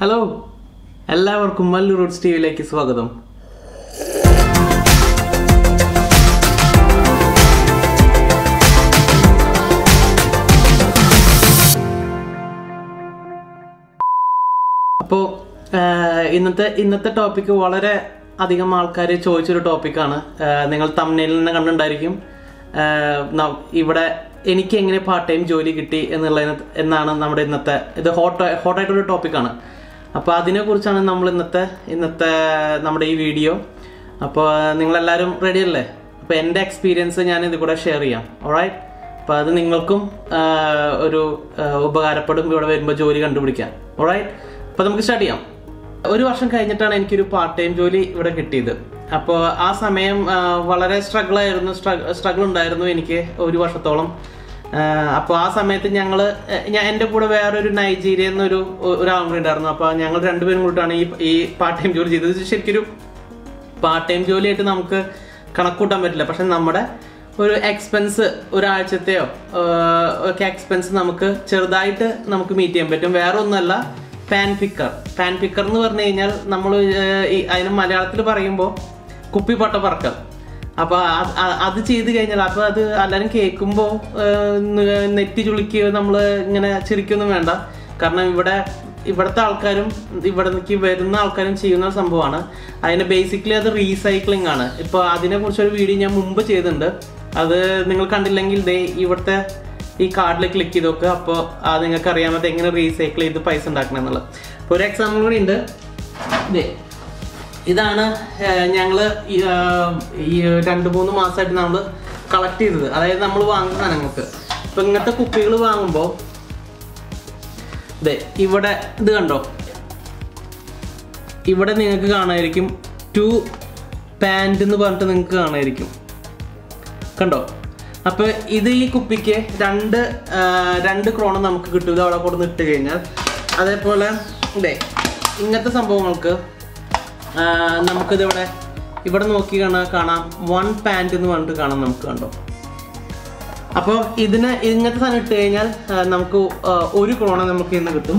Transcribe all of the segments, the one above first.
hello എല്ലാവർക്കും Mallu Roots T വിയിലേക്ക് സ്വാഗതം അപ്പോൾ ഇന്നത്തെ ഇന്നത്തെ ടോപ്പിക്ക് വളരെ അധികം ആൾക്കാർ ചോദിച്ചൊരു ടോപ്പിക്കാണ് നിങ്ങൾ തമ്മിലിൽ നിന്ന് കണ്ടിട്ടുണ്ടായിരിക്കും ആഹ് ന- ഇവിടെ എനിക്ക് എങ്ങനെ പാർട്ട് ടൈം ജോലി കിട്ടി എന്നുള്ള എന്നാണ് നമ്മുടെ ഇന്നത്തെ ഇത് ഹോട്ട് ഹോട്ടായിട്ടൊരു ടോപ്പിക്കാണ് അപ്പോൾ അതിനെക്കുറിച്ചാണ് നമ്മൾ ഇന്നത്തെ ഇന്നത്തെ നമ്മുടെ ഈ വീഡിയോ അപ്പോൾ നിങ്ങളെല്ലാവരും റെഡി അല്ലേ അപ്പോൾ എൻ്റെ എക്സ്പീരിയൻസ് ഞാൻ ഇത് കൂടെ ഷെയർ ചെയ്യാം ഓറൈറ്റ് അപ്പോൾ അത് നിങ്ങൾക്കും ആഹ് ഒരു ആഹ് ഉപകാരപ്പെടും ഇവിടെ വരുമ്പോൾ ജോലി കണ്ടുപിടിക്കാൻ ഓറൈറ്റ് അപ്പോൾ നമുക്ക് സ്റ്റാർട്ട് ചെയ്യാം ഒരു വർഷം കഴിഞ്ഞിട്ടാണ് എനിക്കൊരു പാർട്ട് ടൈം ജോലി ഇവിടെ കിട്ടിയത് അപ്പോൾ ആ സമയം ആ, വളരെ സ്ട്രഗിൾ ആയിരുന്നു സ്ട്രഗിൾ ഉണ്ടായിരുന്നു എനിക്ക് ഒരു വർഷത്തോളം അപ്പോൾ ആ സമയത്ത് ഞങ്ങൾ ഞാൻ എൻ്റെ കൂടെ വേറൊരു നൈജീരിയ എന്നൊരു ഒരാളും കൂടി ഉണ്ടായിരുന്നു അപ്പോൾ ഞങ്ങൾ രണ്ടുപേരും കൂടിയിട്ടാണ് ഈ ഈ പാർട്ട് ടൈം ജോലി ചെയ്തത് ഇത് ശരിക്കൊരു പാർട്ട് ടൈം ജോലിയായിട്ട് നമുക്ക് കണക്കൂട്ടാൻ പറ്റില്ല പക്ഷെ നമ്മുടെ ഒരു എക്സ്പെൻസ് ഒരാഴ്ചത്തെയോ ആഹ്, ഒക്കെ എക്സ്പെൻസ് നമുക്ക് ചെറുതായിട്ട് നമുക്ക് മീറ്റ് ചെയ്യാൻ പറ്റും വേറെ ഒന്നുമല്ല പാൻ പിക്കർ പാൻ പിക്കർ എന്ന് പറഞ്ഞു കഴിഞ്ഞാൽ നമ്മൾ അതിന് മലയാളത്തിൽ പറയുമ്പോൾ കുപ്പിപ്പട്ട പറക്കൽ അപ്പൊ അത് അ- അത് ചെയ്ത് കഴിഞ്ഞാൽ അപ്പൊ അത് എല്ലാവരും കേൾക്കുമ്പോൾ നെറ്റി ചുളിക്കുകയോ നമ്മൾ ഇങ്ങനെ ചിരിക്കൊന്നും വേണ്ട കാരണം ഇവിടെ ഇവിടുത്തെ ആൾക്കാരും ഇവിടേക്ക് വരുന്ന ആൾക്കാരും ചെയ്യുന്ന ഒരു സംഭവമാണ് അതിന് ബേസിക്കലി അത് റീസൈക്ലിംഗ് ആണ് ഇപ്പൊ അതിനെ കുറിച്ച് ഒരു വീഡിയോ ഞാൻ മുമ്പ് ചെയ്തിട്ടുണ്ട് അത് നിങ്ങൾ കണ്ടില്ലെങ്കിൽ ദേ ഇവിടുത്തെ ഈ കാർഡിൽ ക്ലിക്ക് ചെയ്ത് നോക്കുക അപ്പോൾ അത് നിങ്ങൾക്ക് അറിയാൻ പറ്റും എങ്ങനെ റീസൈക്കിൾ ചെയ്ത് പൈസ ഉണ്ടാക്കണം എന്നുള്ളത് അപ്പോൾ ഒരു എക്സാമ്പിൾ കൂടി ഉണ്ട് ദേ ഇതാണ് ഏഹ്, ഞങ്ങള് ഈ, ആഹ്, ഈ രണ്ട് മൂന്ന് മാസമായിട്ട് നമ്മൾ കളക്ട് ചെയ്തത് അതായത് നമ്മൾ വാങ്ങുന്ന സാധനങ്ങൾക്ക് ഇപ്പൊ ഇങ്ങനത്തെ കുപ്പികൾ വാങ്ങുമ്പോൾ ദേ ഇവിടെ ഇത് കണ്ടോ ഇവിടെ നിങ്ങൾക്ക് കാണാമായിരിക്കും ടു പാൻറ് എന്ന് പറഞ്ഞിട്ട് നിങ്ങൾക്ക് കാണാമായിരിക്കും കണ്ടോ അപ്പൊ ഇത് ഈ കുപ്പിക്ക് രണ്ട് ആ, രണ്ട് ക്രോണ് നമുക്ക് കിട്ടും ഇത് അവിടെ കൊടുന്ന് ഇട്ട് കഴിഞ്ഞാൽ അതേപോലെ ഇതേ ഇങ്ങനത്തെ സംഭവങ്ങൾക്ക് ആ, നമുക്കിത് ഇവിടെ ഇവിടെ നോക്കി കാണാൻ കാണാം വൺ പാൻറ് എന്ന് പറഞ്ഞിട്ട് കാണാം നമുക്ക് കണ്ടോ അപ്പോൾ ഇതിന് ഇങ്ങനത്തെ സാധനം ഇട്ട് കഴിഞ്ഞാൽ ആ, നമുക്ക് ആ, ഒരു ക്രോണ നമുക്ക് ഇന്ന് കിട്ടും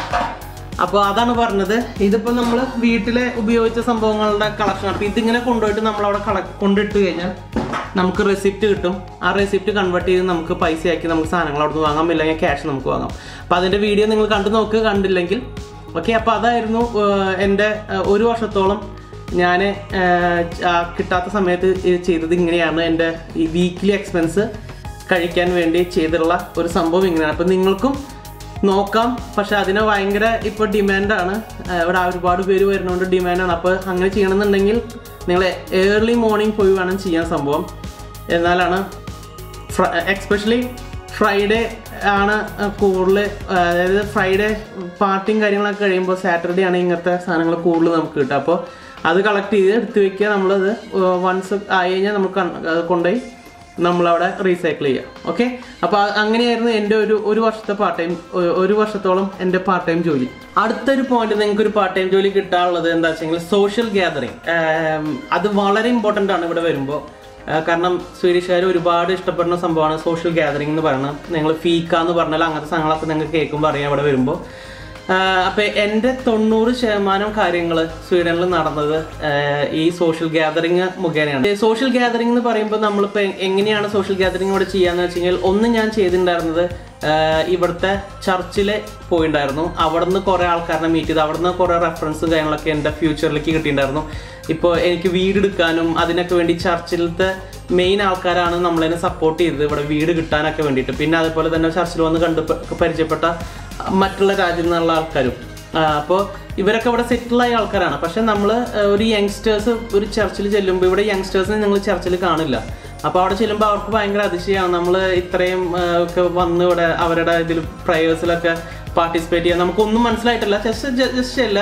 അപ്പോൾ അതാണ് പറഞ്ഞത് ഇതിപ്പോൾ നമ്മൾ വീട്ടിലെ ഉപയോഗിച്ച സംഭവങ്ങളുടെ കളക്ഷൻ അപ്പോൾ ഇതിങ്ങനെ കൊണ്ടുപോയിട്ട് നമ്മൾ അവിടെ കള കൊണ്ടിട്ട് കഴിഞ്ഞാൽ നമുക്ക് റെസിപ്റ്റ് കിട്ടും ആ റെസിപ്റ്റ് കൺവേർട്ട് ചെയ്ത് നമുക്ക് പൈസയാക്കി നമുക്ക് സാധനങ്ങൾ അവിടെ നിന്ന് വാങ്ങാം ഇല്ലെങ്കിൽ ക്യാഷ് നമുക്ക് വാങ്ങാം അപ്പോൾ അതിൻ്റെ വീഡിയോ നിങ്ങൾ കണ്ടു നോക്കുക കണ്ടില്ലെങ്കിൽ ഓക്കെ അപ്പോൾ അതായിരുന്നു ആഹ്, എൻ്റെ ആഹ്, ഒരു വർഷത്തോളം ഞാൻ കിട്ടാത്ത സമയത്ത് ഇത് ചെയ്തത് ഇങ്ങനെയാണ് എൻ്റെ ഈ വീക്ക്ലി എക്സ്പെൻസ് കഴിക്കാൻ വേണ്ടി ചെയ്തിട്ടുള്ള ഒരു സംഭവം ഇങ്ങനെയാണ് അപ്പം നിങ്ങൾക്കും നോക്കാം പക്ഷെ അതിന് ഭയങ്കര ഇപ്പൊ ഡിമാൻഡാണ് ഇവിടെ ഒരുപാട് പേര് വരുന്നതുകൊണ്ട് ഡിമാൻഡാണ് അപ്പോൾ അങ്ങനെ ചെയ്യണമെന്നുണ്ടെങ്കിൽ നിങ്ങൾ ഏർലി മോർണിംഗ് പോയി വേണം ചെയ്യാൻ സംഭവം എന്നാലാണ് എക്സ്പെഷ്യലി ഫ്രൈഡേ ആണ് കൂടുതൽ അതായത് ഫ്രൈഡേ പാർട്ടിയും കാര്യങ്ങളൊക്കെ കഴിയുമ്പോൾ സാറ്റർഡേ ആണ് ഇങ്ങനത്തെ സാധനങ്ങൾ കൂടുതൽ നമുക്ക് കിട്ടുക അപ്പോൾ അത് കളക്ട് ചെയ്ത് എടുത്ത് വെക്കുക നമ്മളത് വൺസ് ആയി കഴിഞ്ഞാൽ നമുക്ക് കൺ- അത് കൊണ്ടുപോയി നമ്മളവിടെ റീസൈക്കിൾ ചെയ്യാം ഓക്കെ അപ്പോൾ അങ്ങനെയായിരുന്നു എൻ്റെ ഒരു ഒരു വർഷത്തെ പാർട്ട് ടൈം ഒരു വർഷത്തോളം എൻ്റെ പാർട്ട് ടൈം ജോലി അടുത്തൊരു പോയിന്റ് നിങ്ങൾക്ക് ഒരു പാർട്ട് ടൈം ജോലി കിട്ടാനുള്ളത് എന്താ വെച്ചെങ്കിൽ സോഷ്യൽ ഗ്യാതറിങ് അത് വളരെ ഇമ്പോർട്ടൻ്റ് ആണ് ഇവിടെ വരുമ്പോൾ കാരണം സ്വീഡിഷുകാർ ഒരുപാട് ഇഷ്ടപ്പെടുന്ന സംഭവമാണ് സോഷ്യൽ ഗ്യാതറിംഗ് എന്ന് പറയുന്നത് നിങ്ങൾ ഫീക്ക എന്ന് പറഞ്ഞാൽ അങ്ങനത്തെ സാധനങ്ങളൊക്കെ നിങ്ങൾക്ക് കേൾക്കുമ്പോൾ അറിയാം ഇവിടെ വരുമ്പോൾ അപ്പൊ എൻ്റെ തൊണ്ണൂറ് ശതമാനം കാര്യങ്ങൾ സ്വീഡനിൽ നടന്നത് ആഹ് ഈ സോഷ്യൽ ഗ്യാതറിങ് മുഖേനയാണ് സോഷ്യൽ ഗ്യാതറിംഗ് എന്ന് പറയുമ്പോൾ നമ്മളിപ്പോൾ എ- എങ്ങനെയാണ് സോഷ്യൽ ഗ്യാതറിംഗ് ഇവിടെ ചെയ്യാന്ന് വെച്ച് കഴിഞ്ഞാൽ ഒന്ന് ഞാൻ ചെയ്തിട്ടുണ്ടായിരുന്നത് ആഹ് ഇവിടുത്തെ ചർച്ചിൽ പോയിണ്ടായിരുന്നു അവിടെ നിന്ന് കുറേ ആൾക്കാരെ മീറ്റ് ചെയ്ത് അവിടെ നിന്ന് കുറേ റെഫറൻസും കാര്യങ്ങളൊക്കെ എൻ്റെ ഫ്യൂച്ചറിലേക്ക് കിട്ടിയിട്ടുണ്ടായിരുന്നു ഇപ്പോൾ എനിക്ക് വീട് എടുക്കാനും അതിനൊക്കെ വേണ്ടി ചർച്ചിലത്തെ മെയിൻ ആൾക്കാരാണ് നമ്മളതിനെ സപ്പോർട്ട് ചെയ്തത് ഇവിടെ വീട് കിട്ടാനൊക്കെ വേണ്ടിയിട്ട് പിന്നെ അതുപോലെ തന്നെ ചർച്ചിൽ വന്ന് കണ്ടു പ- പരിചയപ്പെട്ട മറ്റുള്ള രാജ്യത്തു നിന്നുള്ള ആൾക്കാരും അപ്പോൾ ഇവരൊക്കെ ഇവിടെ സെറ്റിലായ ആൾക്കാരാണ് പക്ഷെ നമ്മൾ ഒരു യങ്സ്റ്റേഴ്സ് ഒരു ചർച്ചിൽ ചെല്ലുമ്പോൾ ഇവിടെ യങ്സ്റ്റേഴ്സിനെ നിങ്ങൾ ചർച്ചിൽ കാണില്ല അപ്പോൾ അവിടെ ചെല്ലുമ്പോൾ അവർക്ക് ഭയങ്കര അതിശയമാണ് നമ്മൾ ഇത്രയും ആ, ഒക്കെ വന്ന് ഇവിടെ അവരുടെ ഇതിൽ പ്രയേഴ്സിലൊക്കെ പാർട്ടിസിപ്പേറ്റ് ചെയ്യാൻ നമുക്കൊന്നും മനസ്സിലായിട്ടില്ല ജസ്റ്റ് ജസ്റ്റ് അല്ല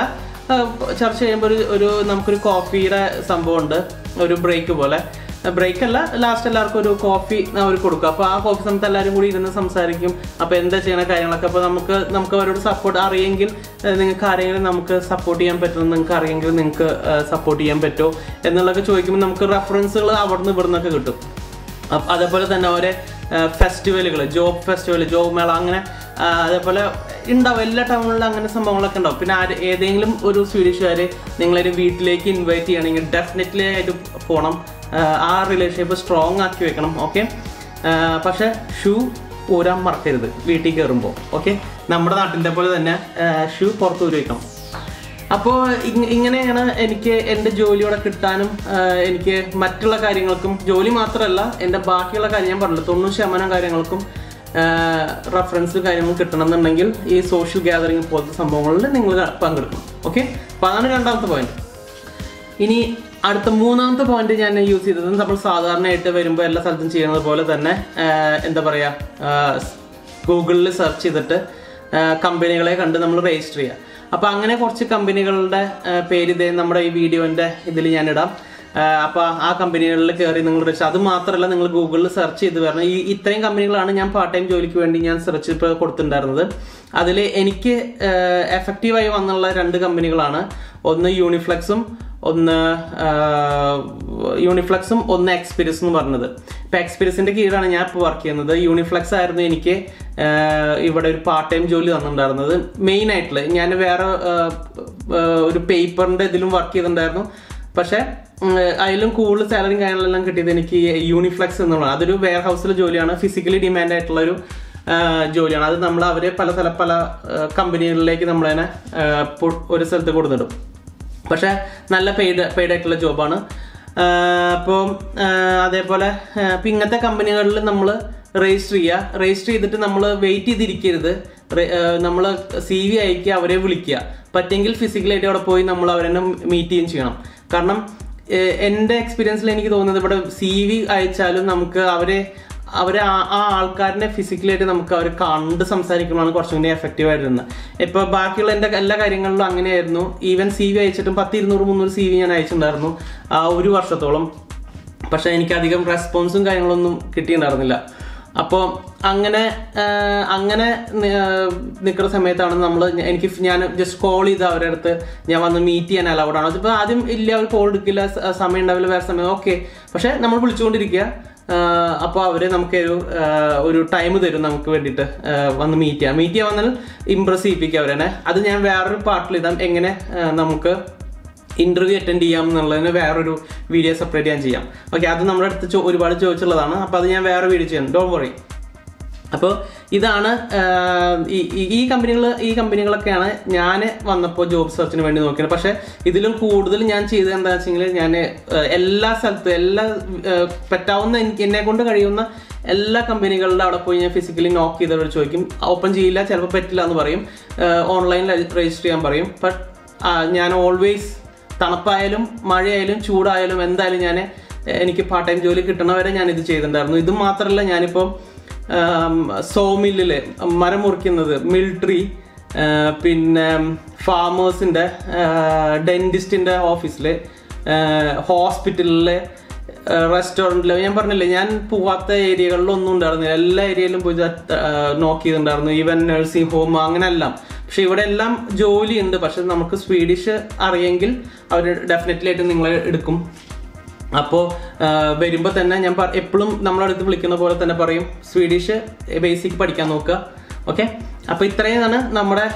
ചർച്ച ചെയ്യുമ്പോൾ ഒരു ഒരു നമുക്കൊരു കോഫിയുടെ സംഭവമുണ്ട് ഒരു ബ്രേക്ക് പോലെ ബ്രേക്ക് അല്ല ലാസ്റ്റ് എല്ലാവർക്കും ഒരു കോഫി അവർ കൊടുക്കും അപ്പോൾ ആ കോഫി സമയത്ത് എല്ലാവരും കൂടി ഇരുന്ന് സംസാരിക്കും അപ്പോൾ എന്താ ചെയ്യണ കാര്യങ്ങളൊക്കെ അപ്പോൾ നമുക്ക് നമുക്ക് അവരോട് സപ്പോർട്ട് അറിയെങ്കിൽ ഏഹ് നിങ്ങൾക്ക് ആരെങ്കിലും നമുക്ക് സപ്പോർട്ട് ചെയ്യാൻ പറ്റുമെന്ന് നിങ്ങൾക്ക് അറിയെങ്കിൽ നിങ്ങൾക്ക് സപ്പോർട്ട് ചെയ്യാൻ പറ്റുമോ എന്നുള്ളതൊക്കെ ചോദിക്കുമ്പോൾ നമുക്ക് റെഫറൻസുകൾ അവിടെ നിന്ന് ഇവിടെ നിന്നൊക്കെ കിട്ടും അപ്പ- അതേപോലെ തന്നെ അവരെ ഫെസ്റ്റിവലുകൾ ജോബ് ഫെസ്റ്റിവൽ ജോബ് മേള അങ്ങനെ ആ, അതേപോലെ ഉണ്ടാവും എല്ലാ ടൗണിലും അങ്ങനെ സംഭവങ്ങളൊക്കെ ഉണ്ടാവും പിന്നെ ആര് ഏതെങ്കിലും ഒരു സ്വീഡിഷുകാർ നിങ്ങളൊരു വീട്ടിലേക്ക് ഇൻവൈറ്റ് ചെയ്യണമെങ്കിൽ ഡെഫിനറ്റ്ലി ആയിട്ട് പോകണം ആ, ആ റിലേഷൻഷിപ്പ് സ്ട്രോങ് ആക്കി വെക്കണം ഓക്കെ പക്ഷെ ഷൂ ഊരാൻ മറക്കരുത് വീട്ടിൽ കയറുമ്പോൾ ഓക്കെ നമ്മുടെ നാട്ടിൻ്റെ പോലെ തന്നെ ഷൂ പുറത്ത് ഊരി വെക്കണം അപ്പോൾ ഇങ്ങനെയാണ് എനിക്ക് എൻ്റെ ജോലിയോടെ കിട്ടാനും ആ, എനിക്ക് മറ്റുള്ള കാര്യങ്ങൾക്കും ജോലി മാത്രമല്ല എൻ്റെ ബാക്കിയുള്ള കാര്യം ഞാൻ പറഞ്ഞില്ല തൊണ്ണൂറ് ശതമാനം കാര്യങ്ങൾക്കും റെഫറൻസ് കാര്യങ്ങൾ കിട്ടണമെന്നുണ്ടെങ്കിൽ ഈ സോഷ്യൽ ഗ്യാതറിംഗ് പോലത്തെ സംഭവങ്ങളിൽ നിങ്ങൾ പങ്കെടുക്കണം ഓക്കെ അപ്പോൾ അതാണ് രണ്ടാമത്തെ പോയിന്റ് ഇനി അടുത്ത മൂന്നാമത്തെ പോയിന്റ് ഞാൻ യൂസ് ചെയ്തത് നമ്മൾ സാധാരണയായിട്ട് വരുമ്പോൾ എല്ലാ സ്ഥലത്തും ചെയ്യുന്നത് പോലെ തന്നെ ആ, എന്താ പറയുക ഗൂഗിളിൽ സെർച്ച് ചെയ്തിട്ട് ആ, കമ്പനികളെ കണ്ട് നമ്മൾ രജിസ്റ്റർ ചെയ്യുക അപ്പോൾ അങ്ങനെ കുറച്ച് കമ്പനികളുടെ ആ, പേര് ഇതേ നമ്മുടെ ഈ വീഡിയോൻ്റെ ഇതിൽ ഞാൻ ഇടാം അപ്പോൾ ആ കമ്പനികളിൽ കയറി നിങ്ങൾ രജിസ്റ്റർ അത് മാത്രമല്ല നിങ്ങൾ ഗൂഗിളിൽ സെർച്ച് ചെയ്ത് വരണം ഈ ഇത്രയും കമ്പനികളാണ് ഞാൻ പാർട്ട് ടൈം ജോലിക്ക് വേണ്ടി ഞാൻ സെർച്ച് ഇപ്പോൾ കൊടുത്തിട്ടുണ്ടായിരുന്നത് അതിൽ എനിക്ക് എഫക്റ്റീവായി വന്നുള്ള രണ്ട് കമ്പനികളാണ് ഒന്ന് യൂണിഫ്ലെക്സും ഒന്ന് യൂണിഫ്ലെക്സും ഒന്ന് എക്സ്പീരിയൻസ് എന്ന് പറഞ്ഞത് ഇപ്പൊ എക്സ്പീരിയൻസിന്റെ കീഴിലാണ് ഞാൻ ഇപ്പോൾ വർക്ക് ചെയ്യുന്നത് യൂണിഫ്ലെക്സ് ആയിരുന്നു എനിക്ക് ആ, ഇവിടെ ഒരു പാർട്ട് ടൈം ജോലി തന്നിട്ടുണ്ടായിരുന്നത് മെയിൻ ആയിട്ടുള്ള ഞാൻ വേറെ ആ, ആ, ഒരു പേപ്പറിന്റെ ഇതിലും വർക്ക് ചെയ്തിട്ടുണ്ടായിരുന്നു പക്ഷെ ഉം, അതിലും കൂടുതൽ സാലറിയും കാര്യങ്ങളെല്ലാം കിട്ടിയത് എനിക്ക് യൂണിഫ്ലെക്സ് എന്നുള്ളതാണ് അതൊരു വെയർ ഹൗസിലെ ജോലിയാണ് ഫിസിക്കലി ഡിമാൻഡ് ആയിട്ടുള്ള ഒരു ആ, ജോലിയാണ് അത് നമ്മൾ അവരെ പല സ്ഥല പല ആ, കമ്പനികളിലേക്ക് നമ്മളതിനെ ആ, പൊ- ഒരു സ്ഥലത്ത് കൊടുത്തിടും പക്ഷെ നല്ല പെയ്ഡ് പെയ്ഡ് ആയിട്ടുള്ള ജോബാണ് അപ്പോൾ അതേപോലെ ഇപ്പം ഇങ്ങനത്തെ കമ്പനികളിൽ നമ്മൾ രജിസ്റ്റർ ചെയ്യുക രജിസ്റ്റർ ചെയ്തിട്ട് നമ്മൾ വെയിറ്റ് ചെയ്തിരിക്കരുത് നമ്മൾ സി വി അയക്കുക അവരെ വിളിക്കുക പറ്റെങ്കിൽ ഫിസിക്കലായിട്ട് അവിടെ പോയി നമ്മൾ അവരെ മീറ്റ് ചെയ്യുകയും ചെയ്യണം കാരണം ഏഹ്, എൻ്റെ എക്സ്പീരിയൻസിൽ എനിക്ക് തോന്നുന്നത് ഇവിടെ സി വി അയച്ചാലും നമുക്ക് അവരെ അവരെ ആ ആ ആൾക്കാരനെ ഫിസിക്കലായിട്ട് നമുക്ക് അവർ കണ്ട് സംസാരിക്കുമ്പോഴാണ് കുറച്ചും കൂടി എഫക്റ്റീവ് ആയിരുന്നത് ഇപ്പൊ ബാക്കിയുള്ള എൻ്റെ എല്ലാ കാര്യങ്ങളിലും അങ്ങനെയായിരുന്നു ഈവൻ സി വി അയച്ചിട്ടും പത്ത് ഇരുന്നൂറ് മുന്നൂറ് സി വി ഞാൻ അയച്ചിട്ടുണ്ടായിരുന്നു ആ ഒരു വർഷത്തോളം പക്ഷെ എനിക്ക് അധികം റെസ്പോൺസും കാര്യങ്ങളൊന്നും കിട്ടിയിട്ടുണ്ടായിരുന്നില്ല അപ്പോൾ അങ്ങനെ ആ, അങ്ങനെ നിൽക്കുന്ന സമയത്താണ് നമ്മൾ എനിക്ക് ഞാൻ ജസ്റ്റ് കോൾ ചെയ്ത് അവരുടെ അടുത്ത് ഞാൻ വന്ന് മീറ്റ് ചെയ്യാൻ അലൗഡ് ആണ് അതിപ്പോൾ ആദ്യം ഇല്ല അവർ കോൾ എടുക്കില്ല സ- സമയം ഉണ്ടാവില്ല വേറെ സമയം ഓക്കെ പക്ഷെ നമ്മൾ വിളിച്ചുകൊണ്ടിരിക്കുക അപ്പോൾ അവർ നമുക്ക് ഒരു ആ, ഒരു ടൈം തരും നമുക്ക് വേണ്ടിയിട്ട് ആ, വന്ന് മീറ്റ് ചെയ്യാം മീറ്റ് ചെയ്യാൻ വന്നാൽ ഇമ്പ്രസ് ചെയ്യിപ്പിക്കുക അവരെ അത് ഞാൻ വേറൊരു പാർട്ടിൽ ഇടാം എങ്ങനെ ആ, നമുക്ക് ഇന്റർവ്യൂ അറ്റൻഡ് ചെയ്യാം എന്നുള്ളതിന് വേറൊരു വീഡിയോ സെപ്പറേറ്റ് ഞാൻ ചെയ്യാം ഓക്കെ അത് നമ്മുടെ അടുത്ത് ചോ- ഒരുപാട് ചോദിച്ചുള്ളതാണ് അപ്പോൾ അത് ഞാൻ വേറെ വീഡിയോ ചെയ്യാം ഡോൺ വറി അപ്പോൾ ഇതാണ് ആഹ്, ഈ ഈ- ഈ കമ്പനികൾ ഈ കമ്പനികളൊക്കെയാണ് ഞാൻ വന്നപ്പോൾ ജോബ് സെർച്ചിന് വേണ്ടി നോക്കിയത് പക്ഷേ ഇതിലും കൂടുതൽ ഞാൻ ചെയ്തത് എന്താ വെച്ചെങ്കിൽ ഞാൻ ആഹ്, എല്ലാ സ്ഥലത്തും എല്ലാ ആഹ്, പറ്റാവുന്ന എനിക്ക് എന്നെ കൊണ്ട് കഴിയുന്ന എല്ലാ കമ്പനികളുടെ അവിടെ പോയി ഞാൻ ഫിസിക്കലി നോക്ക് ചെയ്തവർ ചോദിക്കും ഓപ്പൺ ചെയ്യില്ല ചിലപ്പോൾ പറ്റില്ല എന്ന് പറയും ഓൺലൈനിൽ രജിസ്റ്റർ ചെയ്യാൻ പറയും ബട്ട് ഞാൻ ഓൾവേസ് തണുപ്പായാലും മഴയായാലും ചൂടായാലും എന്തായാലും ഞാൻ എനിക്ക് പാർട്ട് ടൈം ജോലി കിട്ടണവരെ ഞാൻ ഇത് ചെയ്തിട്ടുണ്ടായിരുന്നു ഇത് മാത്രമല്ല ഞാനിപ്പോൾ സോമില്ലില് മരം മുറിക്കുന്നത് മിലിറ്ററി പിന്നെ ഫാമേഴ്സിൻ്റെ ഡെന്റിസ്റ്റിൻ്റെ ഓഫീസിൽ ഹോസ്പിറ്റലിലെ റെസ്റ്റോറൻറ്റിൽ ഞാൻ പറഞ്ഞില്ലേ ഞാൻ പോവാത്ത ഏരിയകളിലൊന്നും ഉണ്ടായിരുന്നില്ല എല്ലാ ഏരിയയിലും പോയി നോക്ക് ചെയ്തിട്ടുണ്ടായിരുന്നു ഈവൻ നഴ്സിംഗ് ഹോം അങ്ങനെയെല്ലാം പക്ഷെ ഇവിടെ എല്ലാം ജോലിയുണ്ട് പക്ഷെ നമുക്ക് സ്വീഡിഷ് അറിയെങ്കിൽ അവർ ഡെഫിനറ്റ്ലി ആയിട്ട് നിങ്ങളെ എടുക്കും അപ്പോൾ വരുമ്പോൾ തന്നെ ഞാൻ എപ്പോഴും നമ്മളെ അടുത്ത് വിളിക്കുന്ന പോലെ തന്നെ പറയും സ്വീഡിഷ് ബേസിക് പഠിക്കാൻ നോക്കുക ഓക്കെ അപ്പോൾ ഇത്രയുമാണ് നമ്മുടെ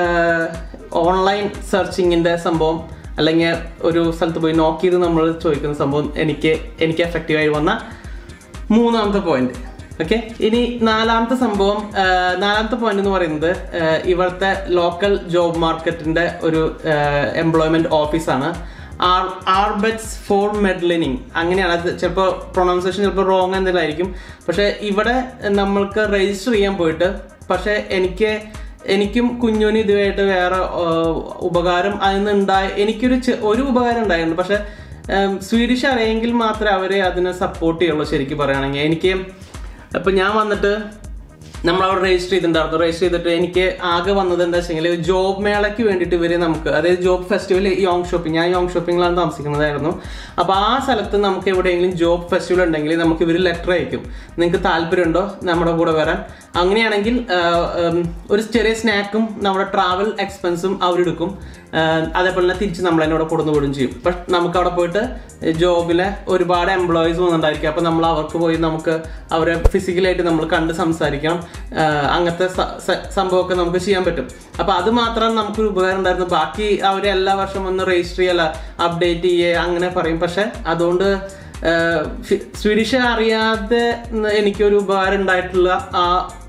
ഓൺലൈൻ സെർച്ചിങ്ങിൻ്റെ സംഭവം അല്ലെങ്കിൽ ഒരു സ്ഥലത്ത് പോയി നോക്ക് ചെയ്ത് നമ്മൾ ചോദിക്കുന്ന സംഭവം എനിക്ക് എനിക്ക് എഫക്റ്റീവായി വന്ന മൂന്നാമത്തെ പോയിന്റ് ഓക്കെ ഇനി നാലാമത്തെ സംഭവം ആ, നാലാമത്തെ പോയിന്റ് എന്ന് പറയുന്നത് ആ, ഇവിടുത്തെ ലോക്കൽ ജോബ് മാർക്കറ്റിന്റെ ഒരു എംപ്ലോയ്മെന്റ് ഓഫീസാണ് ആർ ആർബെറ്റ്സ് ഫോർ മെഡ്ലിനിങ് അങ്ങനെയാണ് അത് ചിലപ്പോൾ പ്രൊണൗൺസിയേഷൻ ചിലപ്പോൾ റോങ് എന്തെങ്കിലും ആയിരിക്കും പക്ഷെ ഇവിടെ നമ്മൾക്ക് രജിസ്റ്റർ ചെയ്യാൻ പോയിട്ട് പക്ഷെ എനിക്ക് എനിക്കും കുഞ്ഞുനും ഇതുമായിട്ട് വേറെ ആ, ഉപകാരം അതിന് ഉണ്ടായി എനിക്കൊരു ചെ- ഒരു ഉപകാരം ഉണ്ടായിരുന്നു പക്ഷെ ഉം, സ്വീഡിഷ് അറിയെങ്കിൽ മാത്രമേ അവരെ അതിനെ സപ്പോർട്ട് ചെയ്യുള്ളൂ ശരിക്കും പറയുകയാണെങ്കിൽ എനിക്ക് ഇപ്പം ഞാൻ വന്നിട്ട് നമ്മളവിടെ രജിസ്റ്റർ ചെയ്തിട്ടുണ്ടായിരുന്നു രജിസ്റ്റർ ചെയ്തിട്ട് എനിക്ക് ആകെ വന്നത് എന്താ വെച്ചെങ്കിൽ ജോബ് മേളയ്ക്ക് വേണ്ടിയിട്ട് ഇവര് നമുക്ക് അതായത് ജോബ് ഫെസ്റ്റിവൽ യോങ് ഷോപ്പിംഗ് ഞാൻ യോങ് ഷോപ്പിംഗിലാണ് താമസിക്കുന്നതായിരുന്നു അപ്പോൾ ആ സ്ഥലത്ത് നമുക്ക് എവിടെയെങ്കിലും ജോബ് ഫെസ്റ്റിവൽ ഉണ്ടെങ്കിൽ നമുക്ക് ഇവർ ലെറ്റർ അയക്കും നിങ്ങൾക്ക് താല്പര്യമുണ്ടോ നമ്മുടെ കൂടെ വരാൻ അങ്ങനെയാണെങ്കിൽ ആ, ഉം, ഒരു ചെറിയ സ്നാക്കും നമ്മുടെ ട്രാവൽ എക്സ്പെൻസും അവരെടുക്കും ആ, അതേപോലെ തന്നെ തിരിച്ച് നമ്മൾ തന്നെ അവിടെ കൊടുന്നു വിടും ചെയ്യും പക്ഷെ നമുക്ക് അവിടെ പോയിട്ട് ജോബിലെ ഒരുപാട് എംപ്ലോയീസ് വന്നിട്ടുണ്ടായിരിക്കും അപ്പോൾ നമ്മൾ അവർക്ക് പോയി നമുക്ക് അവരെ ഫിസിക്കലായിട്ട് നമ്മൾ കണ്ട് സംസാരിക്കണം ആ, അങ്ങനത്തെ സ- സ- സംഭവമൊക്കെ നമുക്ക് ചെയ്യാൻ പറ്റും അപ്പോൾ അത് മാത്രം നമുക്കൊരു ഉപകാരം ഉണ്ടായിരുന്നു ബാക്കി അവർ എല്ലാ വർഷം ഒന്ന് രജിസ്റ്റർ ചെയ്യല അപ്ഡേറ്റ് ചെയ്യുക അങ്ങനെ പറയും പക്ഷെ അതുകൊണ്ട് ആഹ് ഫി- സ്വീഡിഷ് അറിയാതെ ന- എനിക്കൊരു ഉപകാരം ഉണ്ടായിട്ടുള്ള ആ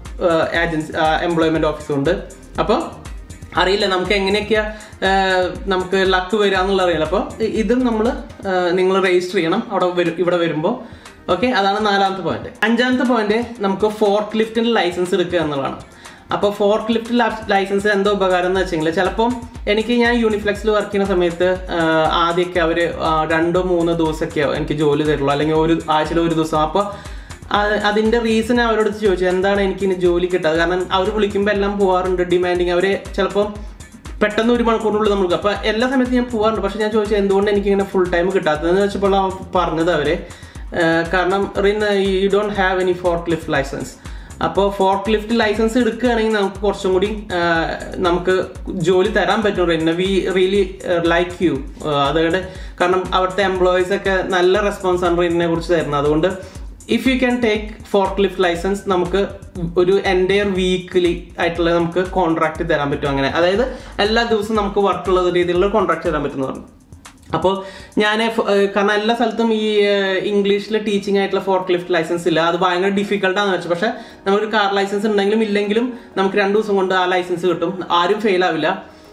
ഏജൻസി എംപ്ലോയ്മെന്റ് ഓഫീസ് ഉണ്ട് അപ്പോൾ അറിയില്ല നമുക്ക് എങ്ങനെയൊക്കെയാ ആഹ് നമുക്ക് ലക്ക് വരിക എന്നുള്ള അറിയില്ല അപ്പോൾ ഇതും നമ്മൾ നിങ്ങൾ രജിസ്റ്റർ ചെയ്യണം അവിടെ വരും ഇവിടെ വരുമ്പോൾ ഓക്കെ അതാണ് നാലാമത്തെ പോയിന്റ് അഞ്ചാമത്തെ പോയിന്റ് നമുക്ക് ഫോർക്ക് ലിഫ്റ്റിന്റെ ലൈസൻസ് എടുക്കുക എന്നുള്ളതാണ് അപ്പോൾ ഫോർക്ക് ലിഫ്റ്റ് ലൈസൻസ് എന്തോ ഉപകാരം എന്ന് വെച്ചെങ്കിൽ ചിലപ്പം എനിക്ക് ഞാൻ യൂണിഫ്ലെക്സിൽ വർക്ക് ചെയ്യുന്ന സമയത്ത് ആഹ് ആദ്യമൊക്കെ അവർ രണ്ടോ മൂന്നോ ദിവസമൊക്കെയോ എനിക്ക് ജോലി തരുള്ളൂ അല്ലെങ്കിൽ ഒരു ആഴ്ചയിൽ ഒരു ദിവസം അപ്പോൾ അതിന്റെ റീസൺ അവരോട് ചോദിച്ചു എന്താണ് എനിക്ക് ഇനി ജോലി കിട്ടാതെ കാരണം അവർ വിളിക്കുമ്പോൾ എല്ലാം പോവാറുണ്ട് ഡിമാൻഡിങ് അവർ ചിലപ്പം പെട്ടെന്ന് ഒരു മണിക്കൂറിനുള്ളിൽ നമുക്ക് അപ്പൊ എല്ലാ സമയത്തും ഞാൻ പോകാറുണ്ട് പക്ഷെ ഞാൻ ചോദിച്ചു എന്തുകൊണ്ട് എനിക്ക് ഇങ്ങനെ ഫുൾ ടൈം കിട്ടാത്തതെന്ന് വെച്ചപ്പോൾ അവൻ പറഞ്ഞത് അവര് ആഹ് കാരണം റിൻ you don't have any forklift license അപ്പോൾ ഫോർക്ക് ലിഫ്റ്റ് ലൈസൻസ് എടുക്കുകയാണെങ്കിൽ നമുക്ക് കുറച്ചും കൂടി ആഹ് നമുക്ക് ജോലി തരാൻ പറ്റും റിന്ന വി റിയലി ലൈക്ക് യു അതുകൊണ്ട് കാരണം അവിടുത്തെ എംപ്ലോയീസ് ഒക്കെ നല്ല റെസ്പോൺസ് ആണ് റിനെ കുറിച്ച് തരുന്നത് അതുകൊണ്ട് if you can take forklift license നമുക്ക് ഒരു എൻറ്റയർ വീക്കിലി ആയിട്ടുള്ള നമുക്ക് കോൺട്രാക്ട് തരാൻ പറ്റും അങ്ങനെ അതായത് എല്ലാ ദിവസവും നമുക്ക് വർക്കുള്ള രീതിയിലുള്ള കോൺട്രാക്ട് തരാൻ പറ്റും എന്ന് പറഞ്ഞു അപ്പോൾ ഞാൻ കാരണം എല്ലാ സ്ഥലത്തും ഈ ഇംഗ്ലീഷിൽ ടീച്ചിങ് ആയിട്ടുള്ള ഫോർക്ക് ലിഫ്റ്റ് ലൈസൻസ് ഇല്ല അത് ഭയങ്കര ഡിഫിക്കൽട്ടാന്ന് വെച്ചു പക്ഷെ നമുക്ക് കാർ ലൈസൻസ് ഉണ്ടെങ്കിലും ഇല്ലെങ്കിലും നമുക്ക് രണ്ട് ദിവസം കൊണ്ട് ആ ലൈസൻസ് കിട്ടും ആരും ഫെയിൽ ആവില്ല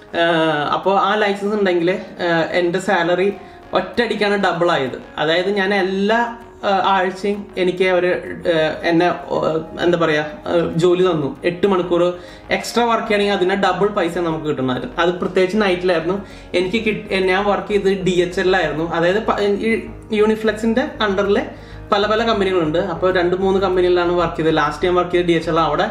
അപ്പോൾ ആ ലൈസൻസ് ഉണ്ടെങ്കിൽ എൻ്റെ സാലറി ഒറ്റയടിക്കാണ് ഡബിൾ ആയത് അതായത് ഞാൻ എല്ലാ ആ, ആഴ്ചയും എനിക്ക് അവർ എന്നെ ആ, എന്താ പറയാ ആ, ജോലി തന്നു എട്ട് മണിക്കൂർ എക്സ്ട്രാ വർക്ക് ചെയ്യണമെങ്കിൽ അതിന് ഡബിൾ പൈസ നമുക്ക് കിട്ടുന്നതായിരുന്നു അത് പ്രത്യേകിച്ച് നൈറ്റിലായിരുന്നു എനിക്ക് കിട്ടി ഞാൻ വർക്ക് ചെയ്തത് ഡി എച്ച് എല്ലായിരുന്നു അതായത് പ- ഈ യൂണിഫ്ലെക്സിന്റെ അണ്ടറിൽ പല പല കമ്പനികളുണ്ട് അപ്പോൾ രണ്ട് മൂന്ന് കമ്പനികളിലാണ് വർക്ക് ചെയ്തത് ലാസ്റ്റ് ഞാൻ വർക്ക് ചെയ്തത് ഡി എച്ച് എൽ അവിടെ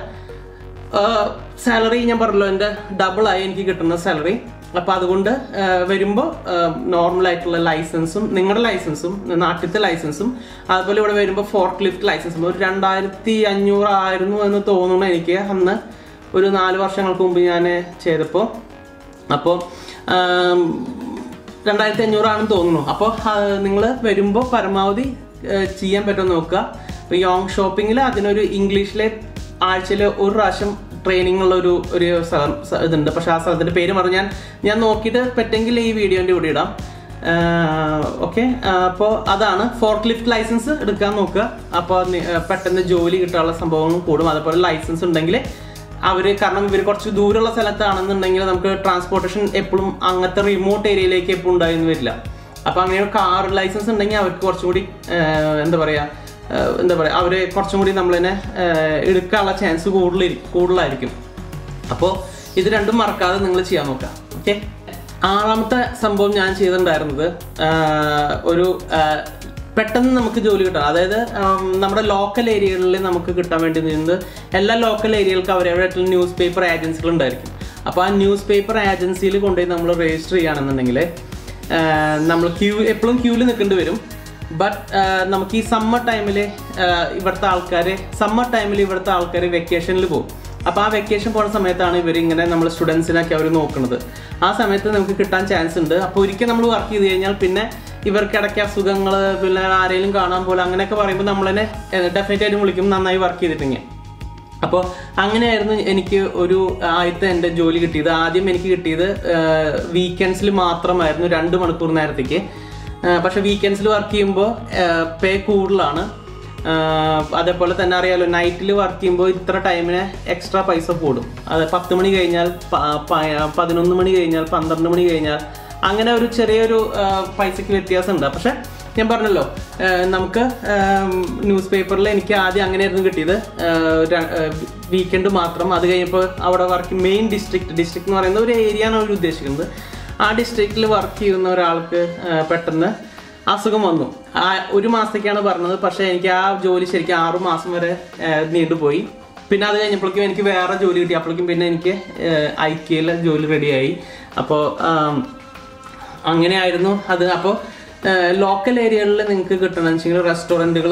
സാലറി ഞാൻ പറഞ്ഞല്ലോ എൻ്റെ ഡബിൾ ആയി എനിക്ക് കിട്ടുന്ന സാലറി അപ്പൊ അതുകൊണ്ട് വരുമ്പോൾ നോർമൽ ആയിട്ടുള്ള ലൈസൻസും നിങ്ങളുടെ ലൈസൻസും നാട്ടിലത്തെ ലൈസൻസും അതുപോലെ ഇവിടെ വരുമ്പോൾ ഫോർക്ക് ലിഫ്റ്റ് ലൈസൻസും ഒരു രണ്ടായിരത്തി അഞ്ഞൂറ് ആയിരുന്നു എന്ന് തോന്നുന്നു എനിക്ക് അന്ന് ഒരു നാല് വർഷങ്ങൾക്ക് മുമ്പ് ഞാൻ ചെയ്തപ്പോൾ അപ്പോൾ രണ്ടായിരത്തി അഞ്ഞൂറാണെന്ന് തോന്നുന്നു അപ്പോൾ നിങ്ങൾ വരുമ്പോൾ പരമാവധി ആ, ചെയ്യാൻ പറ്റുമെന്ന് നോക്കുക ഇപ്പോൾ യോങ് ഷോപ്പിങ്ങിൽ അതിനൊരു ഇംഗ്ലീഷിലെ ആഴ്ചയിൽ ഒരു പ്രാവശ്യം ട്രെയിനിങ് ഉള്ള ഒരു ഒരു സ്ഥലം സ- ഇതുണ്ട് പക്ഷെ ആ സ്ഥലത്തിന്റെ പേര് പറഞ്ഞു ഞാൻ ഞാൻ നോക്കിയിട്ട് പറ്റെങ്കിൽ ഈ വീഡിയോന്റെ കൂടെ ഇടാം ഓക്കെ അപ്പോൾ അതാണ് ഫോർക്ക് ലിഫ്റ്റ് ലൈസൻസ് എടുക്കാൻ നോക്കുക അപ്പോൾ പെട്ടെന്ന് ജോലി കിട്ടാനുള്ള സംഭവങ്ങൾ കൂടും അതുപോലെ ലൈസൻസ് ഉണ്ടെങ്കിൽ അവര് കാരണം ഇവർ കുറച്ച് ദൂരമുള്ള സ്ഥലത്താണെന്നുണ്ടെങ്കിൽ നമുക്ക് ട്രാൻസ്പോർട്ടേഷൻ എപ്പോഴും അങ്ങനത്തെ റിമോട്ട് ഏരിയയിലേക്ക് എപ്പോഴും ഉണ്ടായിരുന്നു വരില്ല അപ്പൊ അങ്ങനെ കാർ ലൈസൻസ് ഉണ്ടെങ്കിൽ അവർക്ക് കുറച്ചും കൂടി ആഹ്, എന്താ പറയാ ആഹ്, എന്താ പറയാ അവര് കുറച്ചും കൂടി നമ്മളതിനെ ആഹ്, എടുക്കാനുള്ള ചാൻസ് കൂടുതൽ കൂടുതലായിരിക്കും അപ്പോൾ ഇത് രണ്ടും മറക്കാതെ നിങ്ങൾ ചെയ്യാൻ നോക്കാം ഓക്കെ ആറാമത്തെ സംഭവം ഞാൻ ചെയ്തിട്ടുണ്ടായിരുന്നത് ആഹ്, ഒരു ആഹ്, പെട്ടെന്ന് നമുക്ക് ജോലി കിട്ടാം അതായത് ആം, നമ്മുടെ ലോക്കൽ ഏരിയകളിൽ നമുക്ക് കിട്ടാൻ വേണ്ടി നിന്നത് എല്ലാ ലോക്കൽ ഏരിയകൾക്ക് അവരവരായിട്ടുള്ള ന്യൂസ് പേപ്പർ ഏജൻസികൾ ഉണ്ടായിരിക്കും അപ്പോൾ ആ ന്യൂസ് പേപ്പർ ഏജൻസിയിൽ കൊണ്ടുപോയി നമ്മൾ രജിസ്റ്റർ ചെയ്യുകയാണെന്നുണ്ടെങ്കിൽ നമ്മൾ ക്യൂ എപ്പോഴും ക്യൂവിൽ നിൽക്കേണ്ടി വരും ബട്ട് നമുക്ക് ഈ സമ്മർ ടൈമിൽ ഇവിടുത്തെ ആൾക്കാർ സമ്മർ ടൈമിൽ ഇവിടുത്തെ ആൾക്കാർ വെക്കേഷനിൽ പോകും അപ്പോൾ ആ വെക്കേഷൻ പോകുന്ന സമയത്താണ് ഇവർ ഇങ്ങനെ നമ്മൾ സ്റ്റുഡൻസിനൊക്കെ അവർ നോക്കുന്നത് ആ സമയത്ത് നമുക്ക് കിട്ടാൻ ചാൻസ് ഉണ്ട് അപ്പോൾ ഒരിക്കൽ നമ്മൾ വർക്ക് ചെയ്ത് കഴിഞ്ഞാൽ പിന്നെ ഇവർക്ക് ഇടയ്ക്ക് അസുഖങ്ങൾ പിന്നെ ആരെങ്കിലും കാണാൻ പോലെ അങ്ങനെയൊക്കെ പറയുമ്പോൾ നമ്മളതിനെ ഡെഫിനറ്റ് ആയിട്ട് വിളിക്കും നന്നായി വർക്ക് ചെയ്തിട്ടുണ്ടെങ്കിൽ അപ്പോൾ അങ്ങനെയായിരുന്നു എനിക്ക് ഒരു ആദ്യത്തെ എൻ്റെ ജോലി കിട്ടിയത് ആദ്യം എനിക്ക് കിട്ടിയത് വീക്കെൻഡ്സിൽ മാത്രമായിരുന്നു രണ്ട് മണിക്കൂർ നേരത്തേക്ക് ആ, പക്ഷെ വീക്കെൻഡ്സിൽ വർക്ക് ചെയ്യുമ്പോൾ പേ കൂടുതലാണ് ആ, അതേപോലെ തന്നെ അറിയാലോ നൈറ്റിൽ വർക്ക് ചെയ്യുമ്പോൾ ഇത്ര ടൈമിന് എക്സ്ട്രാ പൈസ കൂടും അത് പത്ത് മണി കഴിഞ്ഞാൽ പ- പ- പതിനൊന്ന് മണി കഴിഞ്ഞാൽ പന്ത്രണ്ട് മണി കഴിഞ്ഞാൽ അങ്ങനെ ഒരു ചെറിയൊരു ആ, പൈസയ്ക്ക് വ്യത്യാസമുണ്ട് പക്ഷെ ഞാൻ പറഞ്ഞല്ലോ ആ, നമുക്ക് ന്യൂസ് പേപ്പറിൽ എനിക്ക് ആദ്യം അങ്ങനെയായിരുന്നു കിട്ടിയത് വീക്കെൻഡ് മാത്രം അത് കഴിഞ്ഞപ്പോൾ അവിടെ വർക്ക് മെയിൻ ഡിസ്ട്രിക്ട് ഡിസ്ട്രിക്ട് എന്ന് പറയുന്നത് ഒരു ഏരിയ ആണ് അവർ ഉദ്ദേശിക്കുന്നത് ആ ഡിസ്ട്രിക്റ്റിൽ വർക്ക് ചെയ്യുന്ന ഒരാൾക്ക് ആ, പെട്ടെന്ന് അസുഖം വന്നു ആ ഒരു മാസത്തേക്കാണ് പറഞ്ഞത് പക്ഷേ എനിക്ക് ആ ജോലി ശരിക്കും ആറു മാസം വരെ ആ, നീണ്ടുപോയി പിന്നെ അത് കഴിഞ്ഞപ്പോഴേക്കും എനിക്ക് വേറെ ജോലി കിട്ടി അപ്പോഴേക്കും പിന്നെ എനിക്ക് ഐക്യയിലെ ജോലി റെഡിയായി അപ്പോൾ അങ്ങനെയായിരുന്നു അത് അപ്പോൾ ലോക്കൽ ഏരിയകളിൽ നിങ്ങൾക്ക് കിട്ടണമെന്ന് വെച്ചെങ്കിൽ റെസ്റ്റോറൻറ്റുകൾ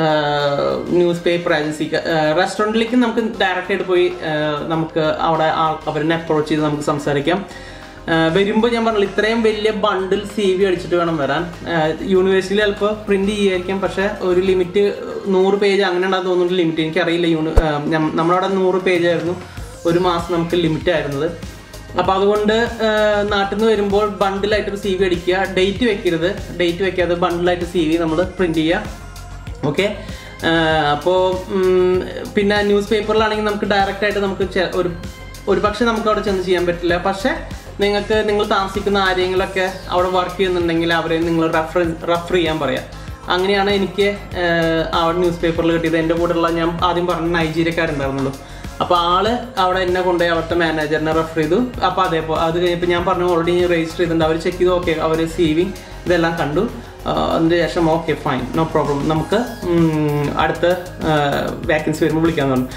ന്യൂസ് പേപ്പർ ഏജൻസി റെസ്റ്റോറൻറ്റിലേക്ക് നമുക്ക് ഡയറക്റ്റ് ആയിട്ട് പോയി ആ, നമുക്ക് അവിടെ ആ- അവരെ അപ്രോച്ച് ചെയ്ത് നമുക്ക് സംസാരിക്കാം വരുമ്പോൾ ഞാൻ പറഞ്ഞില്ല ഇത്രയും വലിയ ബണ്ടിൽ സി വി അടിച്ചിട്ട് വേണം വരാൻ യൂണിവേഴ്സിറ്റിയിൽ ചിലപ്പോൾ പ്രിന്റ് ചെയ്യായിരിക്കും പക്ഷേ ഒരു ലിമിറ്റ് നൂറ് പേജ് അങ്ങനെ ഉണ്ടാകുന്ന തോന്നുന്നു ലിമിറ്റ് എനിക്കറിയില്ല യൂണി ആ, ഞം- നമ്മളവിടെ നൂറ് പേജ് ആയിരുന്നു ഒരു മാസം നമുക്ക് ലിമിറ്റ് ആയിരുന്നത് അപ്പൊ അതുകൊണ്ട് നാട്ടിൽ നിന്ന് വരുമ്പോൾ ബണ്ടിലായിട്ട് ഒരു സി വി അടിക്കുക ഡേറ്റ് വെക്കരുത് ഡേറ്റ് വെക്കാതെ ബണ്ടിലായിട്ട് സി വി നമ്മൾ പ്രിന്റ് ചെയ്യുക ഓക്കെ അപ്പോൾ പിന്നെ ന്യൂസ് പേപ്പറിലാണെങ്കിൽ നമുക്ക് ഡയറക്റ്റ് ആയിട്ട് നമുക്ക് ചെ- ഒരു ഒരു പക്ഷെ നമുക്ക് അവിടെ ചെന്ന് ചെയ്യാൻ പറ്റില്ല പക്ഷെ നിങ്ങൾക്ക് നിങ്ങൾ താമസിക്കുന്ന ആരെങ്കിലൊക്കെ അവിടെ വർക്ക് ചെയ്യുന്നുണ്ടെങ്കിൽ അവരെ നിങ്ങൾ റെഫർ റെഫർ ചെയ്യാൻ പറയാം അങ്ങനെയാണ് എനിക്ക് ആഹ്, അവിടെ ന്യൂസ് പേപ്പറിൽ കിട്ടിയത് എൻ്റെ കൂടെയുള്ള ഞാൻ ആദ്യം പറഞ്ഞ നൈജീരിയക്കാരുണ്ടായിരുന്നുള്ളൂ അപ്പൊ ആള് അവിടെ എന്നെ കൊണ്ടുപോയി അവിടുത്തെ മാനേജറിനെ റെഫർ ചെയ്തു അപ്പൊ അതേപോലെ അത് കഴിഞ്ഞപ്പോൾ ഞാൻ പറഞ്ഞു ഓൾറെഡി രജിസ്റ്റർ ചെയ്തിട്ടുണ്ട് അവർ ചെക്ക് ചെയ്തു ഓക്കെ അവർ സി വി ഇതെല്ലാം കണ്ടു ആ, അതിന് ശേഷം ഓക്കെ ഫൈൻ നോ പ്രോബ്ലം നമുക്ക് ഉം, അടുത്ത വാക്കൻസി വരുമ്പോൾ വിളിക്കാന്ന് പറഞ്ഞു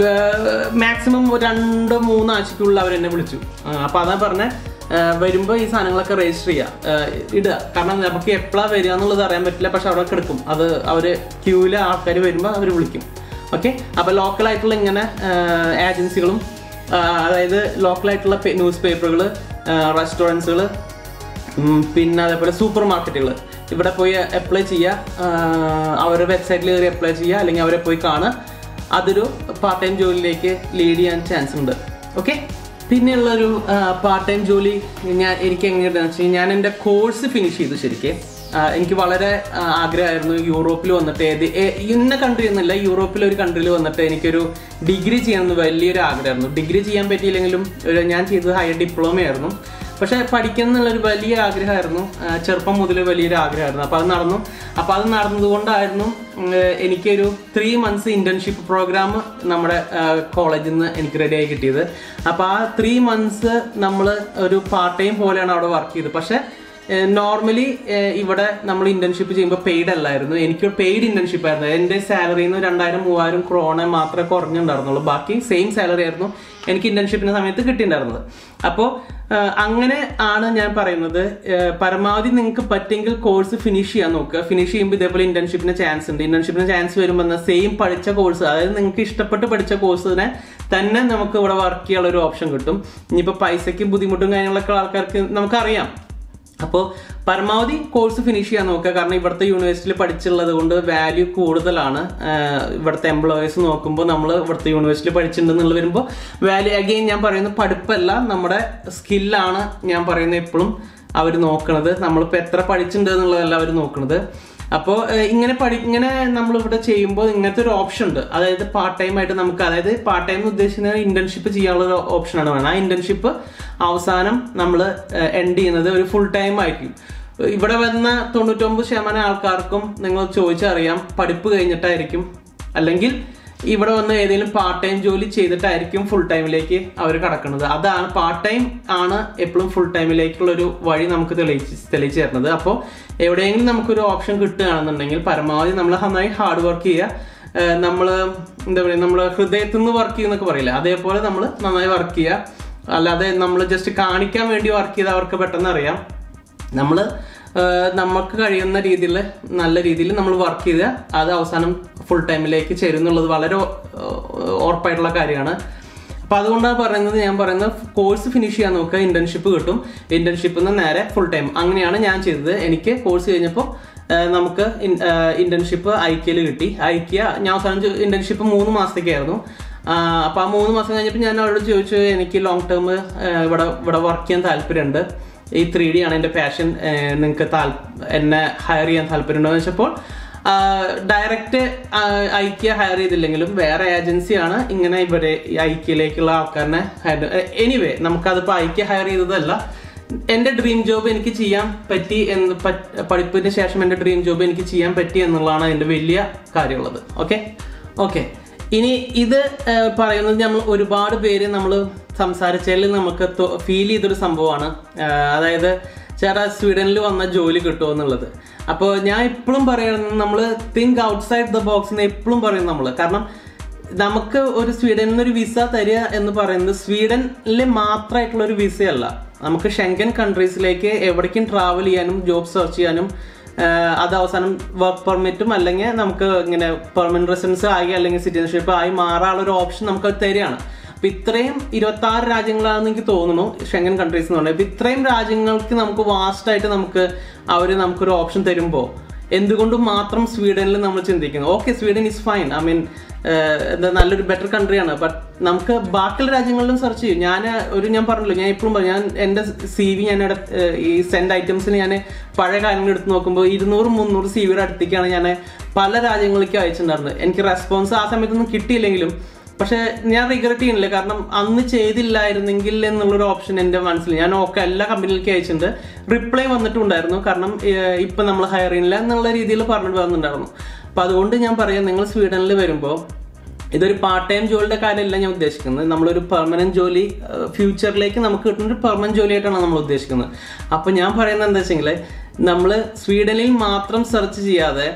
മാക്സിമം രണ്ടോ മൂന്ന് ആഴ്ചക്കുള്ളിൽ അവർ എന്നെ വിളിച്ചു ആ, അപ്പൊ അതാ പറഞ്ഞ വരുമ്പോൾ ഈ സാധനങ്ങളൊക്കെ രജിസ്റ്റർ ചെയ്യുക ആ, ഇടുക കാരണം നമുക്ക് എപ്പോഴാണ് വരിക എന്നുള്ളത് അറിയാൻ പറ്റില്ല പക്ഷെ അവിടെ കിടക്കും അത് അവർ ക്യൂവിലെ ആൾക്കാർ വരുമ്പോൾ അവർ വിളിക്കും ഓക്കെ അപ്പോൾ ലോക്കലായിട്ടുള്ള ഇങ്ങനെ ഏജൻസികളും അതായത് ലോക്കലായിട്ടുള്ള ന്യൂസ് പേപ്പറുകൾ റെസ്റ്റോറൻറ്റ്സുകൾ പിന്നെ അതേപോലെ സൂപ്പർ മാർക്കറ്റുകൾ ഇവിടെ പോയി അപ്ലൈ ചെയ്യുക അവരുടെ വെബ്സൈറ്റിൽ കയറി അപ്ലൈ ചെയ്യുക അല്ലെങ്കിൽ അവരെ പോയി കാണുക അതൊരു പാർട്ട് ടൈം ജോലിയിലേക്ക് ലീഡ് ചെയ്യാൻ ചാൻസ് ഉണ്ട് ഓക്കെ പിന്നെയുള്ളൊരു പാർട്ട് ടൈം ജോലി ഞാൻ എനിക്ക് എങ്ങനെയാണെന്ന് വെച്ചാൽ ഞാൻ എൻ്റെ കോഴ്സ് ഫിനിഷ് ചെയ്തു ശരിക്കും ആ, എനിക്ക് വളരെ ആ, ആഗ്രഹമായിരുന്നു യൂറോപ്പിൽ വന്നിട്ട് ഏത് ഏ- ഇന്ന കൺട്രി എന്നല്ല യൂറോപ്പിലെ ഒരു കൺട്രിയിൽ വന്നിട്ട് എനിക്കൊരു ഡിഗ്രി ചെയ്യണമെന്ന് വലിയൊരു ആഗ്രഹമായിരുന്നു ഡിഗ്രി ചെയ്യാൻ പറ്റിയില്ലെങ്കിലും ഒരു ഞാൻ ചെയ്തത് ഹയർ ഡിപ്ലോമ ആയിരുന്നു പക്ഷേ പഠിക്കണം എന്നുള്ളൊരു വലിയ ആഗ്രഹമായിരുന്നു ആ, ചെറുപ്പം മുതൽ വലിയൊരു ആഗ്രഹമായിരുന്നു അപ്പോൾ അത് നടന്നു അപ്പോൾ അത് നടന്നതുകൊണ്ടായിരുന്നു ഉം, എനിക്കൊരു ത്രീ മന്ത്സ് ഇന്റേൺഷിപ്പ് പ്രോഗ്രാം നമ്മുടെ കോളേജിൽ നിന്ന് എനിക്ക് റെഡി ആയി കിട്ടിയത് അപ്പോൾ ആ ത്രീ മന്ത്സ് നമ്മൾ ഒരു പാർട്ട് ടൈം പോലെയാണ് അവിടെ വർക്ക് ചെയ്തത് പക്ഷേ നോർമലി ഇവിടെ നമ്മൾ ഇന്റേൺഷിപ്പ് ചെയ്യുമ്പോൾ പെയ്ഡ് അല്ലായിരുന്നു എനിക്ക് പെയ്ഡ് ഇന്റേൺഷിപ്പ് ആയിരുന്നു എൻ്റെ സാലറിയിൽ നിന്ന് രണ്ടായിരം മൂവായിരം ക്രോണ മാത്രമേ കുറഞ്ഞിട്ടുണ്ടായിരുന്നുള്ളൂ ബാക്കി സെയിം സാലറി ആയിരുന്നു എനിക്ക് ഇന്റേൺഷിപ്പിന്റെ സമയത്ത് കിട്ടിയിട്ടുണ്ടായിരുന്നത് അപ്പോൾ അങ്ങനെ ആണ് ഞാൻ പറയുന്നത് ഏഹ്, പരമാവധി നിങ്ങൾക്ക് പറ്റെങ്കിൽ കോഴ്സ് ഫിനിഷ് ചെയ്യാൻ നോക്കുക ഫിനിഷ് ചെയ്യുമ്പോൾ ഇതേപോലെ ഇന്റേൺഷിപ്പിന് ചാൻസ് ഉണ്ട് ഇന്റേൺഷിപ്പിന് ചാൻസ് വരുമ്പോൾ സെയിം പഠിച്ച കോഴ്സ് അതായത് നിങ്ങൾക്ക് ഇഷ്ടപ്പെട്ട് പഠിച്ച കോഴ്സിനെ തന്നെ നമുക്ക് ഇവിടെ വർക്ക് ചെയ്യാനുള്ള ഒരു ഓപ്ഷൻ കിട്ടും ഇനിയിപ്പോൾ പൈസയ്ക്ക് ബുദ്ധിമുട്ടും കാര്യങ്ങളൊക്കെ ആൾക്കാർക്ക് നമുക്കറിയാം അപ്പോൾ പരമാവധി കോഴ്സ് ഫിനിഷ് ചെയ്യാൻ നോക്കുക കാരണം ഇവിടുത്തെ യൂണിവേഴ്സിറ്റിയിൽ പഠിച്ചുള്ളത് കൊണ്ട് വാല്യൂ കൂടുതലാണ് ആഹ് ഇവിടുത്തെ എംപ്ലോയീസ് നോക്കുമ്പോൾ നമ്മൾ ഇവിടുത്തെ യൂണിവേഴ്സിറ്റിയിൽ പഠിച്ചിട്ടുണ്ടെന്നുള്ള വരുമ്പോൾ വാല്യൂ അഗെയിൻ ഞാൻ പറയുന്നത് പഠിപ്പല്ല നമ്മുടെ സ്കില്ലാണ് ഞാൻ പറയുന്നത് എപ്പോഴും അവർ നോക്കണത് നമ്മളിപ്പോൾ എത്ര പഠിച്ചിട്ടുണ്ട് എന്നുള്ളതല്ല അവർ നോക്കണത് അപ്പോൾ ഇങ്ങനെ പഠി ഇങ്ങനെ നമ്മളിവിടെ ചെയ്യുമ്പോൾ ഇങ്ങനത്തെ ഒരു ഓപ്ഷൻ ഉണ്ട് അതായത് പാർട്ട് ടൈം ആയിട്ട് നമുക്ക് അതായത് പാർട്ട് ടൈം ഉദ്ദേശിക്കുന്നത് ഇന്റേൺഷിപ്പ് ചെയ്യാനുള്ള ഒരു ഓപ്ഷനാണ് വേണം ആ ഇന്റേൺഷിപ്പ് അവസാനം നമ്മൾ എൻഡ് ചെയ്യുന്നത് ഒരു ഫുൾ ടൈം ആയിരിക്കും ഇവിടെ വന്ന തൊണ്ണൂറ്റൊമ്പത് ശതമാനം ആൾക്കാർക്കും നിങ്ങൾ ചോദിച്ചറിയാം പഠിപ്പ് കഴിഞ്ഞിട്ടായിരിക്കും അല്ലെങ്കിൽ ഇവിടെ വന്ന് ഏതെങ്കിലും പാർട്ട് ടൈം ജോലി ചെയ്തിട്ടായിരിക്കും ഫുൾ ടൈമിലേക്ക് അവർ കടക്കുന്നത് അതാണ് പാർട്ട് ടൈം ആണ് എപ്പോഴും ഫുൾ ടൈമിലേക്കുള്ള ഒരു വഴി നമുക്ക് തെളിയിച്ച് തെളിയിച്ചു തരുന്നത് അപ്പോൾ എവിടെയെങ്കിലും നമുക്കൊരു ഓപ്ഷൻ കിട്ടുകയാണെന്നുണ്ടെങ്കിൽ പരമാവധി നമ്മൾ നന്നായി ഹാർഡ് വർക്ക് ചെയ്യുക നമ്മൾ എന്താ പറയുക നമ്മൾ ഹൃദയത്തിൽ നിന്ന് വർക്ക് ചെയ്യുന്നൊക്കെ പറയില്ല അതേപോലെ നമ്മൾ നന്നായി വർക്ക് ചെയ്യുക അല്ലാതെ നമ്മൾ ജസ്റ്റ് കാണിക്കാൻ വേണ്ടി വർക്ക് ചെയ്ത് അവർക്ക് പെട്ടെന്ന് അറിയാം നമ്മൾ നമുക്ക് കഴിയുന്ന രീതിയിൽ നല്ല രീതിയിൽ നമ്മൾ വർക്ക് ചെയ്ത് അത് അവസാനം ഫുൾ ടൈമിലേക്ക് ചേരും എന്നുള്ളത് വളരെ ഏഹ്, ഉറപ്പായിട്ടുള്ള കാര്യമാണ് അപ്പൊ അതുകൊണ്ടാണ് പറയുന്നത് ഞാൻ പറയുന്നത് കോഴ്സ് ഫിനിഷ് ചെയ്യാൻ നോക്കുക ഇന്റേൺഷിപ്പ് കിട്ടും ഇന്റേൺഷിപ്പിൽ നിന്ന് നേരെ ഫുൾ ടൈം അങ്ങനെയാണ് ഞാൻ ചെയ്തത് എനിക്ക് കോഴ്സ് കഴിഞ്ഞപ്പോൾ ഏഹ്, നമുക്ക് ഇന്റേൺഷിപ്പ് ഐക്യയിൽ കിട്ടി ഐക്യ ഞാൻ അവസാനം ഇന്റേൺഷിപ്പ് മൂന്ന് മാസത്തേക്കായിരുന്നു ആഹ് അപ്പൊ ആ മൂന്ന് മാസം കഴിഞ്ഞപ്പോൾ ഞാൻ അവരോട് ചോദിച്ചു എനിക്ക് ലോങ് ടേം ഇവിടെ ഇവിടെ വർക്ക് ചെയ്യാൻ താല്പര്യമുണ്ട് ഈ ത്രീ ഡി ആണ് എൻ്റെ പാഷൻ നിങ്ങൾക്ക് താൽ എന്നെ ഹയർ ചെയ്യാൻ താല്പര്യമുണ്ടോ എന്ന് വെച്ചപ്പോൾ ഡയറക്റ്റ് ഐക്യ ഹയർ ചെയ്തില്ലെങ്കിലും വേറെ ഏജൻസിയാണ് ഇങ്ങനെ ഇവരെ ഈ ഐക്യയിലേക്കുള്ള ആൾക്കാരനെ എനിവേ നമുക്കതിപ്പോൾ ഐക്യ ഹയർ ചെയ്തതല്ല എൻ്റെ ഡ്രീം ജോബ് എനിക്ക് ചെയ്യാൻ പറ്റി എന്ന് പറ്റ്- പഠിപ്പിന് ശേഷം എൻ്റെ ഡ്രീം ജോബ് എനിക്ക് ചെയ്യാൻ പറ്റി എന്നുള്ളതാണ് അതിൻ്റെ വലിയ കാര്യമുള്ളത് ഓക്കെ ഓക്കെ ഇനി ഇത് ഏഹ്, പറയുന്നത് നമ്മൾ ഒരുപാട് പേര് നമ്മൾ സംസാരിച്ചതിൽ നമുക്ക് ഫീൽ ചെയ്തൊരു സംഭവമാണ് ഏഹ്, അതായത് ചേട്ടാ സ്വീഡനിൽ വന്ന ജോലി കിട്ടുമോ എന്നുള്ളത് അപ്പോൾ ഞാൻ എപ്പോഴും പറയുന്നത് നമ്മൾ തിങ്ക് ഔട്ട്സൈഡ് ദ ബോക്സ് എന്ന് എപ്പോഴും പറയും നമ്മൾ കാരണം നമുക്ക് ഒരു സ്വീഡനിൽ നിന്ന് ഒരു വിസ തരിക എന്ന് പറയുന്നത് സ്വീഡനിലെ മാത്രമായിട്ടുള്ള ഒരു വിസയല്ല നമുക്ക് ഷെങ്കൻ കൺട്രീസിലേക്ക് എവിടേക്കും ട്രാവൽ ചെയ്യാനും ജോബ് സെർച്ച് ചെയ്യാനും ആഹ് അത് അവസാനം വർക്ക് പെർമിറ്റും അല്ലെങ്കിൽ നമുക്ക് ഇങ്ങനെ പെർമനന്റ് റെസിഡൻസ് ആയി അല്ലെങ്കിൽ സിറ്റിസൺഷിപ്പ് ആയി മാറാനുള്ള ഒരു ഓപ്ഷൻ നമുക്ക് അത് തരികയാണ് അപ്പൊ ഇത്രയും ഇരുപത്തി ആറ് രാജ്യങ്ങളാണെന്ന് എനിക്ക് തോന്നുന്നു ഷെങ്കൻ കൺട്രീസ് എന്ന് പറഞ്ഞാൽ അപ്പൊ ഇത്രയും രാജ്യങ്ങൾക്ക് നമുക്ക് വാസ്റ്റ് ആയിട്ട് നമുക്ക് അവർ നമുക്കൊരു ഓപ്ഷൻ തരുമ്പോൾ എന്തുകൊണ്ടും മാത്രം സ്വീഡനിൽ നമ്മൾ ചിന്തിക്കുന്നു okay Sweden is fine I mean എന്താ നല്ലൊരു ബെറ്റർ കൺട്രിയാണ് ബട്ട് നമുക്ക് ബാക്കിയുള്ള രാജ്യങ്ങളിലും സെർച്ച് ചെയ്യും ഞാൻ ഒരു ഞാൻ പറഞ്ഞല്ലോ ഞാൻ എപ്പോഴും പറയും ഞാൻ എൻ്റെ സി വി ഞാൻ ഇട- ഏഹ് ഈ സെൻഡ് ഐറ്റംസിൽ ഞാൻ പഴയ കാര്യങ്ങൾ എടുത്ത് നോക്കുമ്പോൾ ഇരുന്നൂറ് മുന്നൂറ് സി വിയുടെ അടുത്തേക്കാണ് ഞാൻ പല രാജ്യങ്ങളിലേക്കും അയച്ചിട്ടുണ്ടായിരുന്നത് എനിക്ക് റെസ്പോൺസ് ആ സമയത്തൊന്നും കിട്ടിയില്ലെങ്കിലും പക്ഷെ ഞാൻ റിഗ്രറ്റ് ചെയ്യുന്നില്ല കാരണം അന്ന് ചെയ്തില്ലായിരുന്നെങ്കിൽ എന്നുള്ളൊരു ഓപ്ഷൻ എൻ്റെ മനസ്സിൽ ഞാൻ ഒക്കെ എല്ലാ കമ്പനിയിലേക്ക് അയച്ചിട്ടുണ്ട് റിപ്ലൈ വന്നിട്ടുണ്ടായിരുന്നു കാരണം ഏഹ്, ഇപ്പൊ നമ്മൾ ഹയർ ചെയ്യുന്നില്ല എന്നുള്ള രീതിയിൽ പറഞ്ഞിട്ട് വന്നിട്ടുണ്ടായിരുന്നു അപ്പൊ അതുകൊണ്ട് ഞാൻ പറയാം നിങ്ങൾ സ്വീഡനിൽ വരുമ്പോൾ ഇതൊരു പാർട്ട് ടൈം ജോലിയുടെ കാര്യമല്ല ഞാൻ ഉദ്ദേശിക്കുന്നത് നമ്മളൊരു പെർമനന്റ് ജോലി ഫ്യൂച്ചറിലേക്ക് നമുക്ക് കിട്ടുന്ന ഒരു പെർമനന്റ് ജോലിയായിട്ടാണ് നമ്മൾ ഉദ്ദേശിക്കുന്നത് അപ്പൊ ഞാൻ പറയുന്നത് എന്താ വെച്ചെങ്കിൽ നമ്മൾ സ്വീഡനിൽ മാത്രം സെർച്ച് ചെയ്യാതെ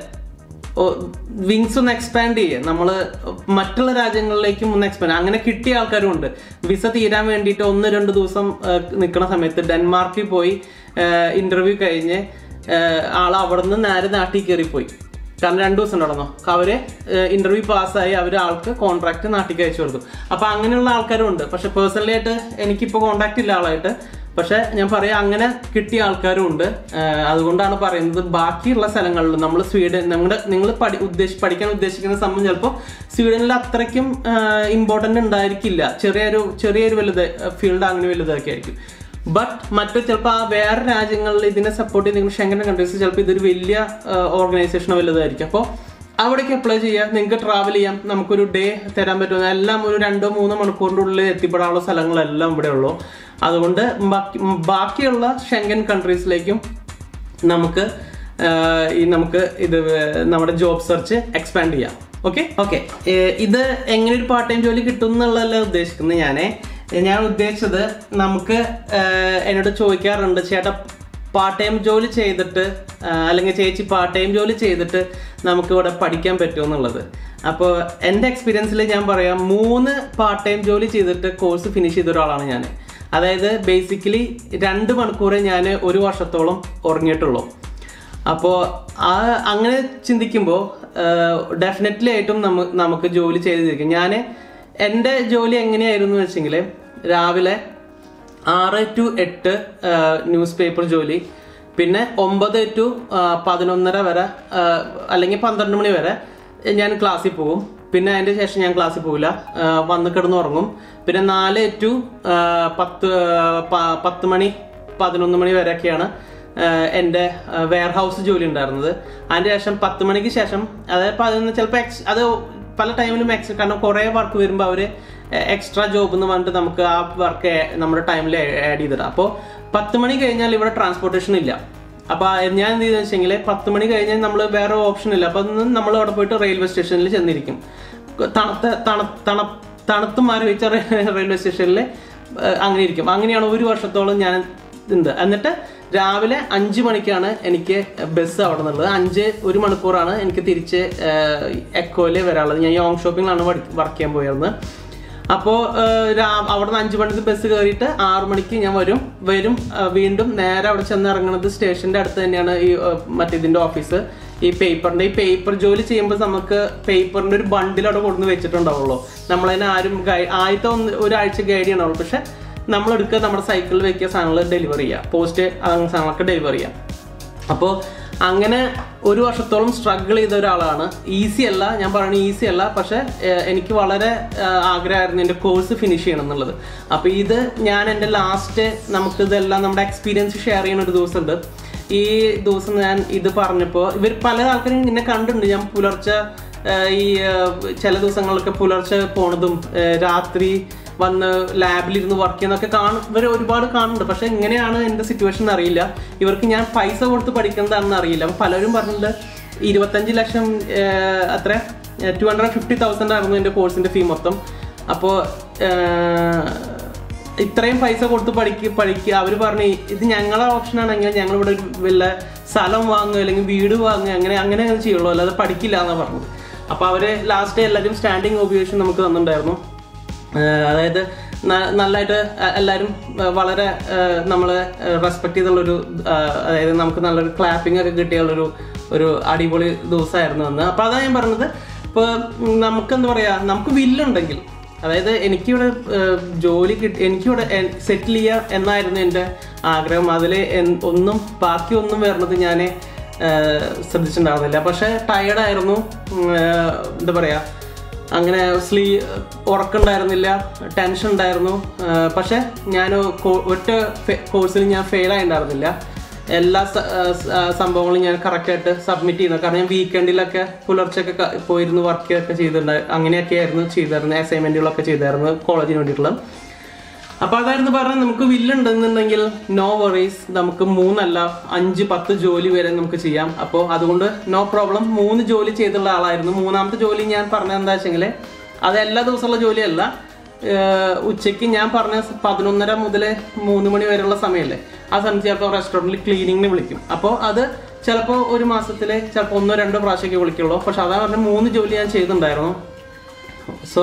വിങ്സ് ഒന്ന് എക്സ്പാൻഡ് ചെയ്യുക നമ്മൾ മറ്റുള്ള രാജ്യങ്ങളിലേക്കും ഒന്ന് എക്സ്പാൻഡ് അങ്ങനെ കിട്ടിയ ആൾക്കാരും ഉണ്ട് വിസ തീരാൻ വേണ്ടിയിട്ട് ഒന്ന് രണ്ട് ദിവസം നിൽക്കുന്ന സമയത്ത് ഡെൻമാർക്കിൽ പോയി ഇന്റർവ്യൂ കഴിഞ്ഞ് ആൾ അവിടെ നിന്ന് നേരെ നാട്ടിൽ കയറിപ്പോയി കാരണം രണ്ടു ദിവസം നടന്നോ അവര് ഇന്റർവ്യൂ പാസ്സായി അവർ ആൾക്ക് കോൺട്രാക്ട് നാട്ടിലേക്ക് അയച്ചു കൊടുത്തു അപ്പൊ അങ്ങനെയുള്ള ആൾക്കാരും ഉണ്ട് പക്ഷെ പേഴ്സണലി ആയിട്ട് എനിക്കിപ്പോൾ കോൺടാക്ട് ഇല്ല ആളായിട്ട് പക്ഷെ ഞാൻ പറയാം അങ്ങനെ കിട്ടിയ ആൾക്കാരും ഉണ്ട് ആഹ് അതുകൊണ്ടാണ് പറയുന്നത് ബാക്കിയുള്ള സ്ഥലങ്ങളിൽ നമ്മൾ സ്വീഡൻ നമ്മുടെ നിങ്ങൾ പഠി ഉദ്ദേശി പഠിക്കാൻ ഉദ്ദേശിക്കുന്ന സംഭവം ചിലപ്പോൾ സ്വീഡനിൽ അത്രയ്ക്കും ഇമ്പോർട്ടൻ്റ് ഉണ്ടായിരിക്കില്ല ചെറിയൊരു ചെറിയൊരു വലുത് ഫീൽഡ് അങ്ങനെ വലുതൊക്കെ ആയിരിക്കും ബട്ട് മറ്റു ചിലപ്പോൾ ആ വേറെ രാജ്യങ്ങളിൽ ഇതിനെ സപ്പോർട്ട് ചെയ്യുന്ന ഷെങ്കൻ കൺട്രീസ് ചിലപ്പോൾ ഇതൊരു വലിയ ഓർഗനൈസേഷനോ വലുതായിരിക്കും അപ്പോൾ അവിടേക്ക് അപ്ലൈ ചെയ്യാം നിങ്ങൾക്ക് ട്രാവൽ ചെയ്യാം നമുക്കൊരു ഡേ തരാൻ പറ്റുന്ന എല്ലാം ഒരു രണ്ടോ മൂന്നോ മണിക്കൂറിൻ്റെ ഉള്ളിൽ എത്തിപ്പെടാനുള്ള സ്ഥലങ്ങളെല്ലാം ഇവിടെ ഉള്ളൂ അതുകൊണ്ട് ബാക്കി ബാക്കിയുള്ള ഷെങ്കൻ കൺട്രീസിലേക്കും നമുക്ക് ആഹ്, ഈ നമുക്ക് ഇത് നമ്മുടെ ജോബ് സെർച്ച് എക്സ്പാൻഡ് ചെയ്യാം ഓക്കെ ഓക്കെ ഇത് എങ്ങനെ ഒരു പാർട്ട് ടൈം ജോലി കിട്ടും എന്നുള്ളതല്ല ഉദ്ദേശിക്കുന്നത് ഞാനേ ഞാൻ ഉദ്ദേശിച്ചത് നമുക്ക് ആഹ്, എന്നോട് ചോദിക്കാറുണ്ട് ചേട്ടാ പാർട്ട് ടൈം ജോലി ചെയ്തിട്ട് ആ, അല്ലെങ്കിൽ ചേച്ചി പാർട്ട് ടൈം ജോലി ചെയ്തിട്ട് നമുക്ക് ഇവിടെ പഠിക്കാൻ പറ്റുമോ എന്നുള്ളത് അപ്പോൾ എൻ്റെ എക്സ്പീരിയൻസിൽ ഞാൻ പറയാം മൂന്ന് പാർട്ട് ടൈം ജോലി ചെയ്തിട്ട് കോഴ്സ് ഫിനിഷ് ചെയ്ത ഒരാളാണ് ഞാൻ അതായത് ബേസിക്കലി രണ്ട് മണിക്കൂറേ ഞാൻ ഒരു വർഷത്തോളം ഉറങ്ങിയിട്ടുള്ളൂ അപ്പോൾ ആ അങ്ങനെ ചിന്തിക്കുമ്പോൾ ഡെഫിനറ്റ്ലി ആയിട്ടും നമ്മ നമുക്ക് ജോലി ചെയ്തിരിക്കും ഞാൻ എൻ്റെ ജോലി എങ്ങനെയായിരുന്നു വെച്ചെങ്കിൽ രാവിലെ ആറ് ടു എട്ട് ന്യൂസ് പേപ്പർ ജോലി പിന്നെ ഒമ്പത് ടു പതിനൊന്നര വരെ ആ, അല്ലെങ്കിൽ പന്ത്രണ്ട് മണി വരെ ഞാൻ ക്ലാസ്സിൽ പോകും പിന്നെ അതിൻ്റെ ശേഷം ഞാൻ ക്ലാസ്സിൽ പോകില്ല ആ, വന്ന് കിടന്നുറങ്ങും പിന്നെ നാല് ടു പത്ത് പ- പത്ത് മണി പതിനൊന്ന് മണി വരെയൊക്കെയാണ് ആഹ് എൻ്റെ വെയർ ഹൗസ് ജോലി ഉണ്ടായിരുന്നത് അതിന് ശേഷം പത്ത് മണിക്ക് ശേഷം അതായത് പതിനൊന്ന് ചിലപ്പോൾ എക്സ് അത് പല ടൈമിലും എക്സ് കാരണം കുറേ വർക്ക് വരുമ്പോൾ അവർ എക്സ്ട്രാ ജോബ് എന്ന് പറഞ്ഞിട്ട് നമുക്ക് ആ വർക്ക് നമ്മുടെ ടൈമിൽ ആഡ് ചെയ്തിടാം അപ്പോൾ പത്ത് മണി കഴിഞ്ഞാൽ ഇവിടെ ട്രാൻസ്പോർട്ടേഷൻ ഇല്ല അപ്പോൾ ഞാൻ എന്ത് ചെയ്തെന്ന് വെച്ചെങ്കിൽ പത്ത് മണി കഴിഞ്ഞാൽ നമ്മൾ വേറെ ഓപ്ഷൻ ഇല്ല അപ്പോൾ അതൊന്നും നമ്മൾ അവിടെ പോയിട്ട് റെയിൽവേ സ്റ്റേഷനിൽ ചെന്നിരിക്കും തണുത്ത തണു തണു തണുത്ത് മാറി വെച്ച റെയിൽവേ സ്റ്റേഷനിൽ അങ്ങനെ ഇരിക്കും അങ്ങനെയാണ് ഒരു വർഷത്തോളം ഞാൻ ഉണ്ട് എന്നിട്ട് രാവിലെ അഞ്ച് മണിക്കാണ് എനിക്ക് ബസ് അവിടെ നിന്നുള്ളത് അഞ്ച് ഒരു മണിക്കൂറാണ് എനിക്ക് തിരിച്ച് എക്കോയില് വരാനുള്ളത് ഞാൻ യോങ് ഷോപ്പിങ്ങിലാണ് വർക്ക് ചെയ്യാൻ പോയിരുന്നത് അപ്പോൾ അവിടെ നിന്ന് അഞ്ച് മണിക്ക് ബസ് കയറിയിട്ട് ആറു മണിക്ക് ഞാൻ വരും വരും ആ, വീണ്ടും നേരെ അവിടെ ചെന്ന് ഇറങ്ങുന്നത് സ്റ്റേഷന്റെ അടുത്ത് തന്നെയാണ് ഈ ആ, മറ്റേ ഇതിന്റെ ഓഫീസ് ഈ പേപ്പറിന്റെ ഈ പേപ്പർ ജോലി ചെയ്യുമ്പോൾ നമുക്ക് പേപ്പറിന്റെ ഒരു ബണ്ടിൽ അവിടെ കൊണ്ടുവന്ന് വെച്ചിട്ടുണ്ടാവുള്ളൂ നമ്മളതിനെ ആരും ഗൈഡ് ആദ്യത്തെ ഒന്ന് ഒരാഴ്ച ഗൈഡ് ചെയ്യണുള്ളൂ പക്ഷെ നമ്മൾ എടുക്കുക നമ്മുടെ സൈക്കിളിൽ വെക്കിയ സാധനങ്ങൾ ഡെലിവറി ചെയ്യുക പോസ്റ്റ് അങ്ങനെ സാധനങ്ങളൊക്കെ ഡെലിവറി ചെയ്യാം അപ്പോൾ അങ്ങനെ ഒരു വർഷത്തോളം സ്ട്രഗിൾ ചെയ്ത ഒരാളാണ് ഈസി അല്ല ഞാൻ പറയുന്നത് ഈസി അല്ല പക്ഷെ ഏഹ്, എനിക്ക് വളരെ ഏഹ്, ആഗ്രഹമായിരുന്നു എൻ്റെ കോഴ്സ് ഫിനിഷ് ചെയ്യണം എന്നുള്ളത് അപ്പോൾ ഇത് ഞാൻ എൻ്റെ ലാസ്റ്റ് നമുക്ക് ഇതെല്ലാം നമ്മുടെ എക്സ്പീരിയൻസ് ഷെയർ ചെയ്യുന്ന ഒരു ദിവസമുണ്ട് ഈ ദിവസം ഞാൻ ഇത് പറഞ്ഞപ്പോൾ ഇവർ പല ആൾക്കാരും എന്നെ കണ്ടിട്ടുണ്ട് ഞാൻ പുലർച്ചെ ഏഹ്, ഈ ഏഹ്, ചില ദിവസങ്ങളൊക്കെ പുലർച്ചെ പോണതും ഏഹ്, രാത്രി വന്ന് ലാബിലിരുന്ന് വർക്ക് ചെയ്യുന്നതൊക്കെ കാണും ഇവർ ഒരുപാട് കാണുന്നുണ്ട് പക്ഷെ എങ്ങനെയാണ് എൻ്റെ സിറ്റുവേഷൻ അറിയില്ല ഇവർക്ക് ഞാൻ പൈസ കൊടുത്ത് പഠിക്കുന്നതാണെന്ന് അറിയില്ല അപ്പം പലരും പറഞ്ഞിട്ടുണ്ട് ഇരുപത്തഞ്ച് ലക്ഷം ഏഹ്, അത്ര ടു ഹൺഡ്രഡ് ഫിഫ്റ്റി തൗസൻഡ് ആയിരുന്നു എൻ്റെ കോഴ്സിൻ്റെ ഫീ മൊത്തം അപ്പോൾ ഇത്രയും പൈസ കൊടുത്ത് പഠിക്കുക പഠിക്കുക അവർ പറഞ്ഞു ഇത് ഞങ്ങളെ ഓപ്ഷൻ ആണെങ്കിൽ ഞങ്ങൾ ഇവിടെ ഒരു വല്ല സ്ഥലം വാങ്ങുക അല്ലെങ്കിൽ വീട് വാങ്ങുക അങ്ങനെ അങ്ങനെ അങ്ങനെ ചെയ്യുള്ളൂ അല്ലാതെ പഠിക്കില്ല എന്നാണ് പറഞ്ഞത് അപ്പോൾ അവര് ലാസ്റ്റ് എല്ലാവരും സ്റ്റാൻഡിങ് ഓബിയേഷൻ നമുക്ക് തന്നിട്ടുണ്ടായിരുന്നു ആഹ് അതായത് ന- നല്ലതായിട്ട് എ- എല്ലാവരും ആഹ് വളരെ നമ്മൾ റെസ്പെക്ട് ചെയ്തുള്ളൊരു ആഹ് അതായത് നമുക്ക് നല്ലൊരു ക്ലാപ്പിംഗ് ഒക്കെ കിട്ടിയുള്ളൊരു ഒരു അടിപൊളി ദിവസമായിരുന്നു അന്ന് അപ്പോൾ അതാണ് ഞാൻ പറഞ്ഞത് ഇപ്പോൾ നമുക്ക് എന്താ പറയുക നമുക്ക് വില്ലുണ്ടെങ്കിൽ അതായത് എനിക്കിവിടെ ഏഹ്, ജോലി കിട്ടി എനിക്കിവിടെ സെറ്റിൽ ചെയ്യുക എന്നായിരുന്നു എൻ്റെ ആഗ്രഹം അതിൽ ഒന്നും ബാക്കി ഒന്നും വരുന്നത് ഞാൻ ശ്രദ്ധിച്ചിട്ടുണ്ടായിരുന്നില്ല പക്ഷേ ടയർഡായിരുന്നു എന്താ പറയുക അങ്ങനെ സ്ലീ ഉറക്കമുണ്ടായിരുന്നില്ല ടെൻഷൻ ഉണ്ടായിരുന്നു ആ, പക്ഷെ ഞാൻ കോ- ഒറ്റ കോഴ്സിൽ ഞാൻ ഫെയിൽ ആയിട്ടുണ്ടായിരുന്നില്ല എല്ലാ സ- ആ, സ- ആ, സംഭവങ്ങളും ഞാൻ കറക്റ്റായിട്ട് സബ്മിറ്റ് ചെയ്യുന്നത് കാരണം ഞാൻ വീക്കെൻഡിലൊക്കെ പുലർച്ചെയൊക്കെ ക- പോയിരുന്ന് വർക്ക് ഒക്കെ ചെയ്തിട്ടുണ്ട് അങ്ങനെയൊക്കെ ആയിരുന്നു ചെയ്തിരുന്നത് അസൈൻമെൻറ്റുകളൊക്കെ ചെയ്തായിരുന്നു കോളേജിന് വേണ്ടിയിട്ടുള്ള അപ്പൊ അതായിരുന്നു പറഞ്ഞത് നമുക്ക് വില്ലുണ്ടെന്നുണ്ടെങ്കിൽ നോ വറീസ് നമുക്ക് മൂന്നല്ല അഞ്ച് പത്ത് ജോലി വരെ നമുക്ക് ചെയ്യാം അപ്പോൾ അതുകൊണ്ട് നോ പ്രോബ്ലം മൂന്ന് ജോലി ചെയ്തുള്ള ആളായിരുന്നു മൂന്നാമത്തെ ജോലി ഞാൻ പറഞ്ഞത് എന്താ വെച്ചെങ്കിൽ അത് എല്ലാ ദിവസമുള്ള ജോലിയല്ല ഏഹ് ഉച്ചയ്ക്ക് ഞാൻ പറഞ്ഞ പതിനൊന്നര മുതൽ മൂന്ന് മണി വരെയുള്ള സമയമല്ലേ ആ സമയത്ത് ചിലപ്പോൾ റെസ്റ്റോറൻറ്റിൽ ക്ലീനിങ്ങിന് വിളിക്കും അപ്പോൾ അത് ചിലപ്പോൾ ഒരു മാസത്തിൽ ചിലപ്പോൾ ഒന്നോ രണ്ടോ പ്രാവശ്യമൊക്കെ വിളിക്കുള്ളൂ പക്ഷെ അതാ പറഞ്ഞ മൂന്ന് ജോലി ഞാൻ ചെയ്തിട്ടുണ്ടായിരുന്നു സോ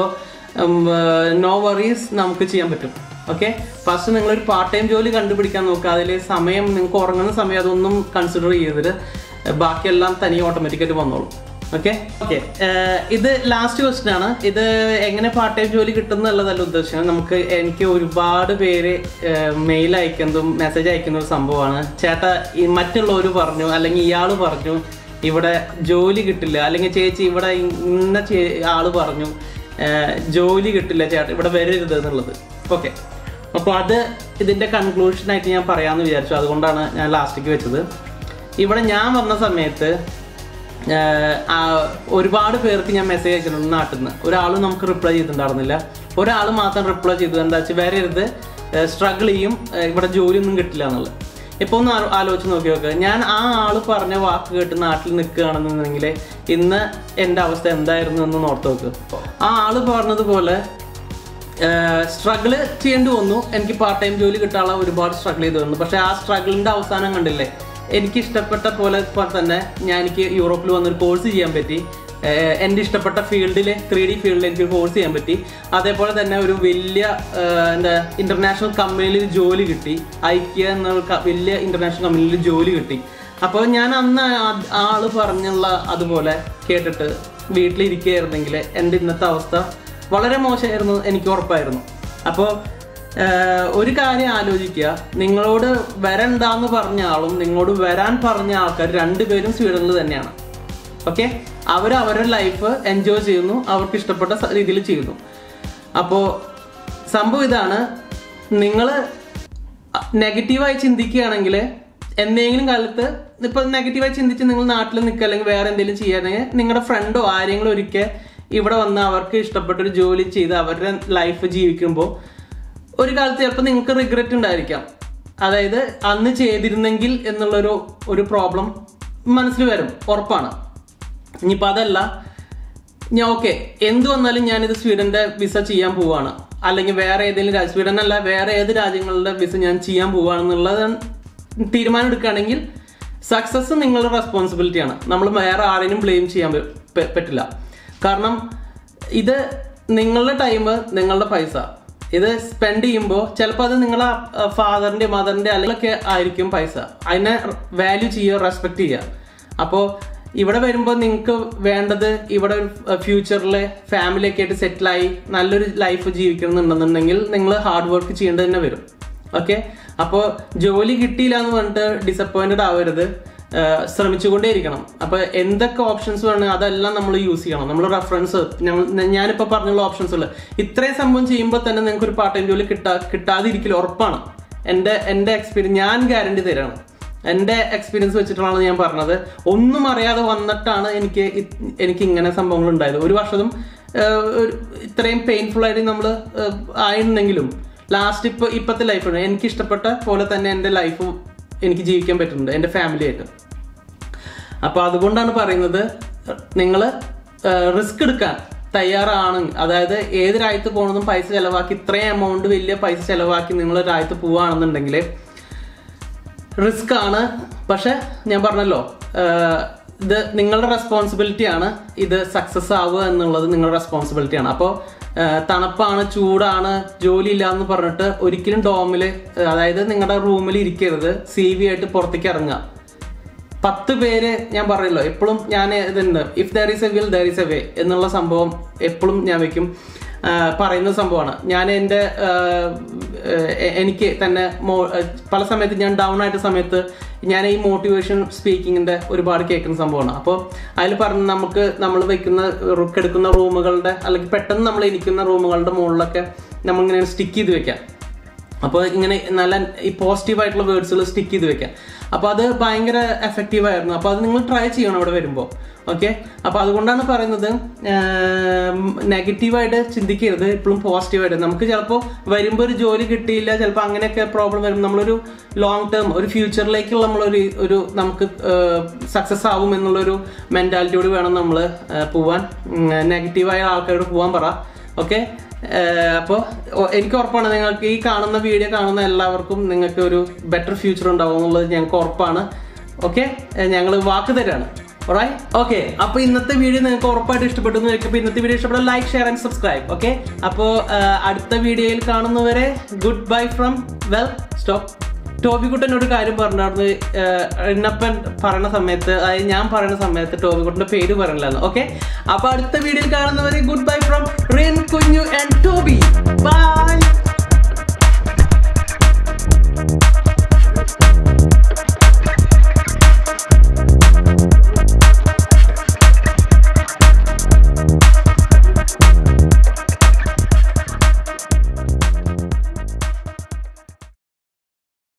നോ വറീസ് നമുക്ക് ചെയ്യാൻ പറ്റും ഓക്കെ ഫസ്റ്റ് നിങ്ങളൊരു പാർട്ട് ടൈം ജോലി കണ്ടുപിടിക്കാൻ നോക്കുക അതിൽ സമയം നിങ്ങൾക്ക് ഉറങ്ങുന്ന സമയം അതൊന്നും കൺസിഡർ ചെയ്തിട്ട് ബാക്കിയെല്ലാം തനിയെ ഓട്ടോമാറ്റിക്കായിട്ട് വന്നോളും ഓക്കെ ഓക്കെ ഇത് ലാസ്റ്റ് ക്വസ്റ്റ്യൻ ആണ് ഇത് എങ്ങനെ പാർട്ട് ടൈം ജോലി കിട്ടും എന്നുള്ളതല്ല ഉദ്ദേശം നമുക്ക് എനിക്ക് ഒരുപാട് പേര് മെയിൽ അയക്കുന്നതും മെസ്സേജ് അയക്കുന്ന ഒരു സംഭവമാണ് ചേട്ടാ ഈ മറ്റുള്ളവർ പറഞ്ഞു അല്ലെങ്കിൽ ഇയാൾ പറഞ്ഞു ഇവിടെ ജോലി കിട്ടില്ല അല്ലെങ്കിൽ ചേച്ചി ഇവിടെ ഇന്ന ചേ- ആള് പറഞ്ഞു ഏർ ജോലി കിട്ടില്ല ചേട്ടാ ഇവിടെ വരരുത് എന്നുള്ളത് ഓക്കെ അപ്പോൾ അത് ഇതിന്റെ കൺക്ലൂഷൻ ആയിട്ട് ഞാൻ പറയാമെന്ന് വിചാരിച്ചു അതുകൊണ്ടാണ് ഞാൻ ലാസ്റ്റിക്ക് വെച്ചത് ഇവിടെ ഞാൻ വന്ന സമയത്ത് ഏർ, ആ, ഒരുപാട് പേർക്ക് ഞാൻ മെസ്സേജ് അയച്ചിട്ടുണ്ട് നാട്ടിൽ നിന്ന് ഒരാളും നമുക്ക് റിപ്ലൈ ചെയ്തിട്ടുണ്ടായിരുന്നില്ല ഒരാൾ മാത്രം റിപ്ലൈ ചെയ്തത് എന്താ വെച്ചാൽ വരരുത് സ്ട്രഗിൾ ചെയ്യും ഏർ, ഇവിടെ ജോലിയൊന്നും കിട്ടില്ല എന്നുള്ളത് ഇപ്പോൾ ഒന്ന് ആലോ- ആലോചിച്ച് നോക്കി നോക്കുക ഞാൻ ആ ആള് പറഞ്ഞ വാക്ക് കേട്ട് നാട്ടിൽ നിൽക്കുകയാണെന്നുണ്ടെങ്കിൽ ഇന്ന് എൻ്റെ അവസ്ഥ എന്തായിരുന്നു എന്ന് ഓർത്ത് നോക്ക് ആ ആള് പറഞ്ഞതുപോലെ സ്ട്രഗിള് ചെയ്യേണ്ടി വന്നു എനിക്ക് പാർട്ട് ടൈം ജോലി കിട്ടാനുള്ള ഒരുപാട് സ്ട്രഗിൾ ചെയ്തു വന്നു പക്ഷെ ആ സ്ട്രഗിളിന്റെ അവസാനം കണ്ടില്ലേ എനിക്ക് ഇഷ്ടപ്പെട്ട പോലെ പോലെ തന്നെ ഞാൻ എനിക്ക് യൂറോപ്പിൽ വന്നൊരു കോഴ്സ് ചെയ്യാൻ പറ്റി ഏഹ് എൻ്റെ ഇഷ്ടപ്പെട്ട ഫീൽഡിൽ ത്രീ ഡി ഫീൽഡിൽ എനിക്ക് കോഴ്സ് ചെയ്യാൻ പറ്റി അതേപോലെ തന്നെ ഒരു വലിയ ഏഹ് എന്താ ഇന്റർനാഷണൽ കമ്പനിയിൽ ജോലി കിട്ടി ഐക്യ എന്ന ഒരു ക- വലിയ ഇന്റർനാഷണൽ കമ്പനിയിൽ ജോലി കിട്ടി അപ്പോൾ ഞാൻ അന്ന് ആ- ആള് പറഞ്ഞുള്ള അതുപോലെ കേട്ടിട്ട് വീട്ടിലിരിക്കുകയായിരുന്നെങ്കിൽ എൻ്റെ ഇന്നത്തെ അവസ്ഥ വളരെ മോശമായിരുന്നു എനിക്ക് ഉറപ്പായിരുന്നു അപ്പോൾ ഒരു കാര്യം ആലോചിക്കുക നിങ്ങളോട് വരണ്ടാന്ന് പറഞ്ഞ ആളും നിങ്ങളോട് വരാൻ പറഞ്ഞ ആൾക്കാർ രണ്ടുപേരും സ്വീഡനിൽ തന്നെയാണ് ഓക്കെ അവർ അവരുടെ ലൈഫ് എൻജോയ് ചെയ്യുന്നു അവർക്ക് ഇഷ്ടപ്പെട്ട സ- രീതിയിൽ ചെയ്യുന്നു അപ്പോൾ സംഭവം ഇതാണ് നിങ്ങൾ നെഗറ്റീവായി ചിന്തിക്കുകയാണെങ്കിൽ എന്തെങ്കിലും കാലത്ത് ഇപ്പൊ നെഗറ്റീവായി ചിന്തിച്ച് നിങ്ങൾ നാട്ടിൽ നിൽക്കുക അല്ലെങ്കിൽ വേറെ എന്തെങ്കിലും ചെയ്യുകയാണെങ്കിൽ നിങ്ങളുടെ ഫ്രണ്ടോ ആരെങ്കിലും ഒരിക്കൽ ഇവിടെ വന്ന് അവർക്ക് ഇഷ്ടപ്പെട്ട ഒരു ജോലി ചെയ്ത് അവരുടെ ലൈഫ് ജീവിക്കുമ്പോൾ ഒരു കാലത്ത് ചിലപ്പോൾ നിങ്ങൾക്ക് റിഗ്രറ്റ് ഉണ്ടായിരിക്കാം അതായത് അന്ന് ചെയ്തിരുന്നെങ്കിൽ എന്നുള്ളൊരു ഒരു പ്രോബ്ലം മനസ്സിൽ വരും ഉറപ്പാണ് ഇനിയിപ്പോൾ അതല്ല ഞാൻ ഓക്കെ എന്ത് വന്നാലും ഞാനിത് സ്വീഡന്റെ വിസ ചെയ്യാൻ പോവാണ് അല്ലെങ്കിൽ വേറെ ഏതെങ്കിലും രാജ്യം സ്വീഡൻ അല്ല വേറെ ഏത് രാജ്യങ്ങളുടെ വിസ ഞാൻ ചെയ്യാൻ പോവാണെന്നുള്ളത് തീരുമാനം എടുക്കുകയാണെങ്കിൽ സക്സസ് നിങ്ങളുടെ റെസ്പോൺസിബിലിറ്റിയാണ് നമ്മൾ വേറെ ആരെയും ബ്ലെയിം ചെയ്യാൻ പ- പ- പറ്റില്ല കാരണം ഇത് നിങ്ങളുടെ ടൈം നിങ്ങളുടെ പൈസ ഇത് സ്പെൻഡ് ചെയ്യുമ്പോൾ ചിലപ്പോൾ അത് നിങ്ങളെ ഫാദറിന്റെ മദറിന്റെ അല്ലെങ്കിൽ ആയിരിക്കും പൈസ അതിനെ വാല്യൂ ചെയ്യുക റെസ്പെക്ട് ചെയ്യുക അപ്പോൾ ഇവിടെ വരുമ്പോൾ നിങ്ങൾക്ക് വേണ്ടത് ഇവിടെ ഫ്യൂച്ചറിൽ ഫാമിലി ഒക്കെ ആയിട്ട് സെറ്റിലായി നല്ലൊരു ലൈഫ് ജീവിക്കണമെന്നുണ്ടെന്നുണ്ടെങ്കിൽ നിങ്ങൾ ഹാർഡ് വർക്ക് ചെയ്യേണ്ടത് തന്നെ വരും ഓക്കെ അപ്പോൾ ജോലി കിട്ടിയില്ല എന്ന് പറഞ്ഞിട്ട് ഡിസപ്പോയിന്റഡ് ആവരുത് ആഹ് ശ്രമിച്ചുകൊണ്ടേയിരിക്കണം അപ്പൊ എന്തൊക്കെ ഓപ്ഷൻസ് വേണം അതെല്ലാം നമ്മൾ യൂസ് ചെയ്യണം നമ്മൾ റെഫറൻസ് ഞാനിപ്പോൾ പറഞ്ഞുള്ള ഓപ്ഷൻസുകൾ ഇത്രയും സംഭവം ചെയ്യുമ്പോൾ തന്നെ നിങ്ങൾക്ക് ഒരു പാർട്ട് ടൈം ജോലി കിട്ടാ കിട്ടാതിരിക്കില്ല ഉറപ്പാണ് എൻ്റെ എൻ്റെ എക്സ്പീരിയൻസ് ഞാൻ ഗ്യാരണ്ടി തരാണ് എൻ്റെ എക്സ്പീരിയൻസ് വെച്ചിട്ടാണ് ഞാൻ പറഞ്ഞത് ഒന്നും അറിയാതെ വന്നിട്ടാണ് എനിക്ക് ഇത് എനിക്ക് ഇങ്ങനെ സംഭവങ്ങൾ ഉണ്ടായത് ഒരു വർഷത്തും ആഹ്, ഒരു ഇത്രയും പെയിൻഫുൾ ആയിട്ട് നമ്മൾ ആയിരുന്നെങ്കിലും ലാസ്റ്റ് ഇപ്പൊ ഇപ്പോഴത്തെ ലൈഫാണ് എനിക്ക് ഇഷ്ടപ്പെട്ട പോലെ തന്നെ എൻ്റെ ലൈഫ് എനിക്ക് ജീവിക്കാൻ പറ്റുന്നുണ്ട് എൻ്റെ ഫാമിലി ആയിട്ട് അപ്പൊ അതുകൊണ്ടാണ് പറയുന്നത് നിങ്ങൾ റിസ്ക് എടുക്കാൻ തയ്യാറാണ് അതായത് ഏത് രാജ്യത്ത് പോകണതും പൈസ ചെലവാക്കി ഇത്രയും എമൗണ്ട് വലിയ പൈസ ചെലവാക്കി നിങ്ങൾ രാജ്യത്ത് പോവുകയാണെന്നുണ്ടെങ്കിൽ റിസ്ക് ആണ് പക്ഷെ ഞാൻ പറഞ്ഞല്ലോ ഇത് നിങ്ങളുടെ റെസ്പോൺസിബിലിറ്റി ആണ് ഇത് സക്സസ് ആവുക എന്നുള്ളത് നിങ്ങളുടെ റെസ്പോൺസിബിലിറ്റി ആണ് അപ്പോൾ തണുപ്പാണ് ചൂടാണ് ജോലി ഇല്ല എന്ന് പറഞ്ഞിട്ട് ഒരിക്കലും ഡോമിൽ അതായത് നിങ്ങളുടെ റൂമിൽ ഇരിക്കരുത് സി വി ആയിട്ട് പുറത്തേക്ക് ഇറങ്ങുക പത്ത് പേര് ഞാൻ പറയല്ലോ എപ്പോഴും ഞാൻ ഇതുണ്ട് if there is a will there is a way എന്നുള്ള സംഭവം എപ്പോഴും ഞാൻ വെക്കും ആ, പറയുന്ന സംഭവമാണ് ഞാൻ എൻ്റെ ആ, എ- എനിക്ക് തന്നെ മോ- പല സമയത്ത് ഞാൻ ഡൗൺ ആയിട്ട് സമയത്ത് ഞാൻ ഈ മോട്ടിവേഷൻ സ്പീക്കിങ്ങിൻ്റെ ഒരുപാട് കേൾക്കുന്ന സംഭവമാണ് അപ്പോൾ അതിൽ പറഞ്ഞ് നമുക്ക് നമ്മൾ വെക്കുന്ന റു- കിടക്കുന്ന റൂമുകളുടെ അല്ലെങ്കിൽ പെട്ടെന്ന് നമ്മൾ ഇരിക്കുന്ന റൂമുകളുടെ മുകളിലൊക്കെ നമ്മളിങ്ങനെ സ്റ്റിക്ക് ചെയ്ത് വെക്കാം അപ്പോൾ ഇങ്ങനെ നല്ല ഈ പോസിറ്റീവ് ആയിട്ടുള്ള വേർഡ്സുകൾ സ്റ്റിക്ക് ചെയ്ത് വെക്കാം അപ്പോൾ അത് ഭയങ്കര എഫക്റ്റീവ് ആയിരുന്നു അപ്പോൾ അത് നിങ്ങൾ ട്രൈ ചെയ്യണം ഇവിടെ വരുമ്പോൾ ഓക്കെ അപ്പോൾ അതുകൊണ്ടാണ് പറയുന്നത് നെഗറ്റീവായിട്ട് ചിന്തിക്കരുത് ഇപ്പോഴും പോസിറ്റീവായിട്ട് നമുക്ക് ചിലപ്പോൾ വരുമ്പോൾ ഒരു ജോലി കിട്ടിയില്ല ചിലപ്പോൾ അങ്ങനെയൊക്കെ പ്രോബ്ലം വരും നമ്മളൊരു ലോങ് ടേം ഒരു ഫ്യൂച്ചറിലേക്കുള്ള നമ്മളൊരു ഒരു നമുക്ക് സക്സസ് ആവും എന്നുള്ളൊരു മെൻറ്റാലിറ്റിയോട് വേണം നമ്മൾ പോവാൻ നെഗറ്റീവായ ആൾക്കാരോട് പോകാൻ പറ ഓക്കെ അപ്പോൾ എനിക്ക് ഉറപ്പാണ് നിങ്ങൾക്ക് ഈ കാണുന്ന വീഡിയോ കാണുന്ന എല്ലാവർക്കും നിങ്ങൾക്ക് ഒരു ബെറ്റർ ഫ്യൂച്ചർ ഉണ്ടാവും എന്നുള്ളത് ഞങ്ങൾക്ക് ഉറപ്പാണ് ഓക്കെ ഞങ്ങൾ വാക്ക് തരാണ് ഓക്കെ അപ്പൊ ഇന്നത്തെ വീഡിയോ നിങ്ങൾക്ക് ഉറപ്പായിട്ട് ഇഷ്ടപ്പെട്ടു എന്ന് വെക്കുമ്പോൾ ഇന്നത്തെ വീഡിയോ ഇഷ്ടപ്പെട്ട like share and subscribe okay അപ്പോൾ അടുത്ത വീഡിയോയിൽ കാണുന്നവരെ good bye from well stop ടോബിക്കുട്ടൻ ഒരു കാര്യം പറഞ്ഞായിരുന്നു എണ്ണപ്പൻ പറയുന്ന സമയത്ത് അതായത് ഞാൻ പറയുന്ന സമയത്ത് ടോബിക്കുട്ടന്റെ പേര് പറയണില്ലായിരുന്നു ഓക്കെ അപ്പൊ അടുത്ത വീഡിയോയിൽ കാണുന്നവരെ ഗുഡ് ബൈ ഫ്രം റിൻ കുഞ്ഞു ആൻഡ് ടോബി ബൈ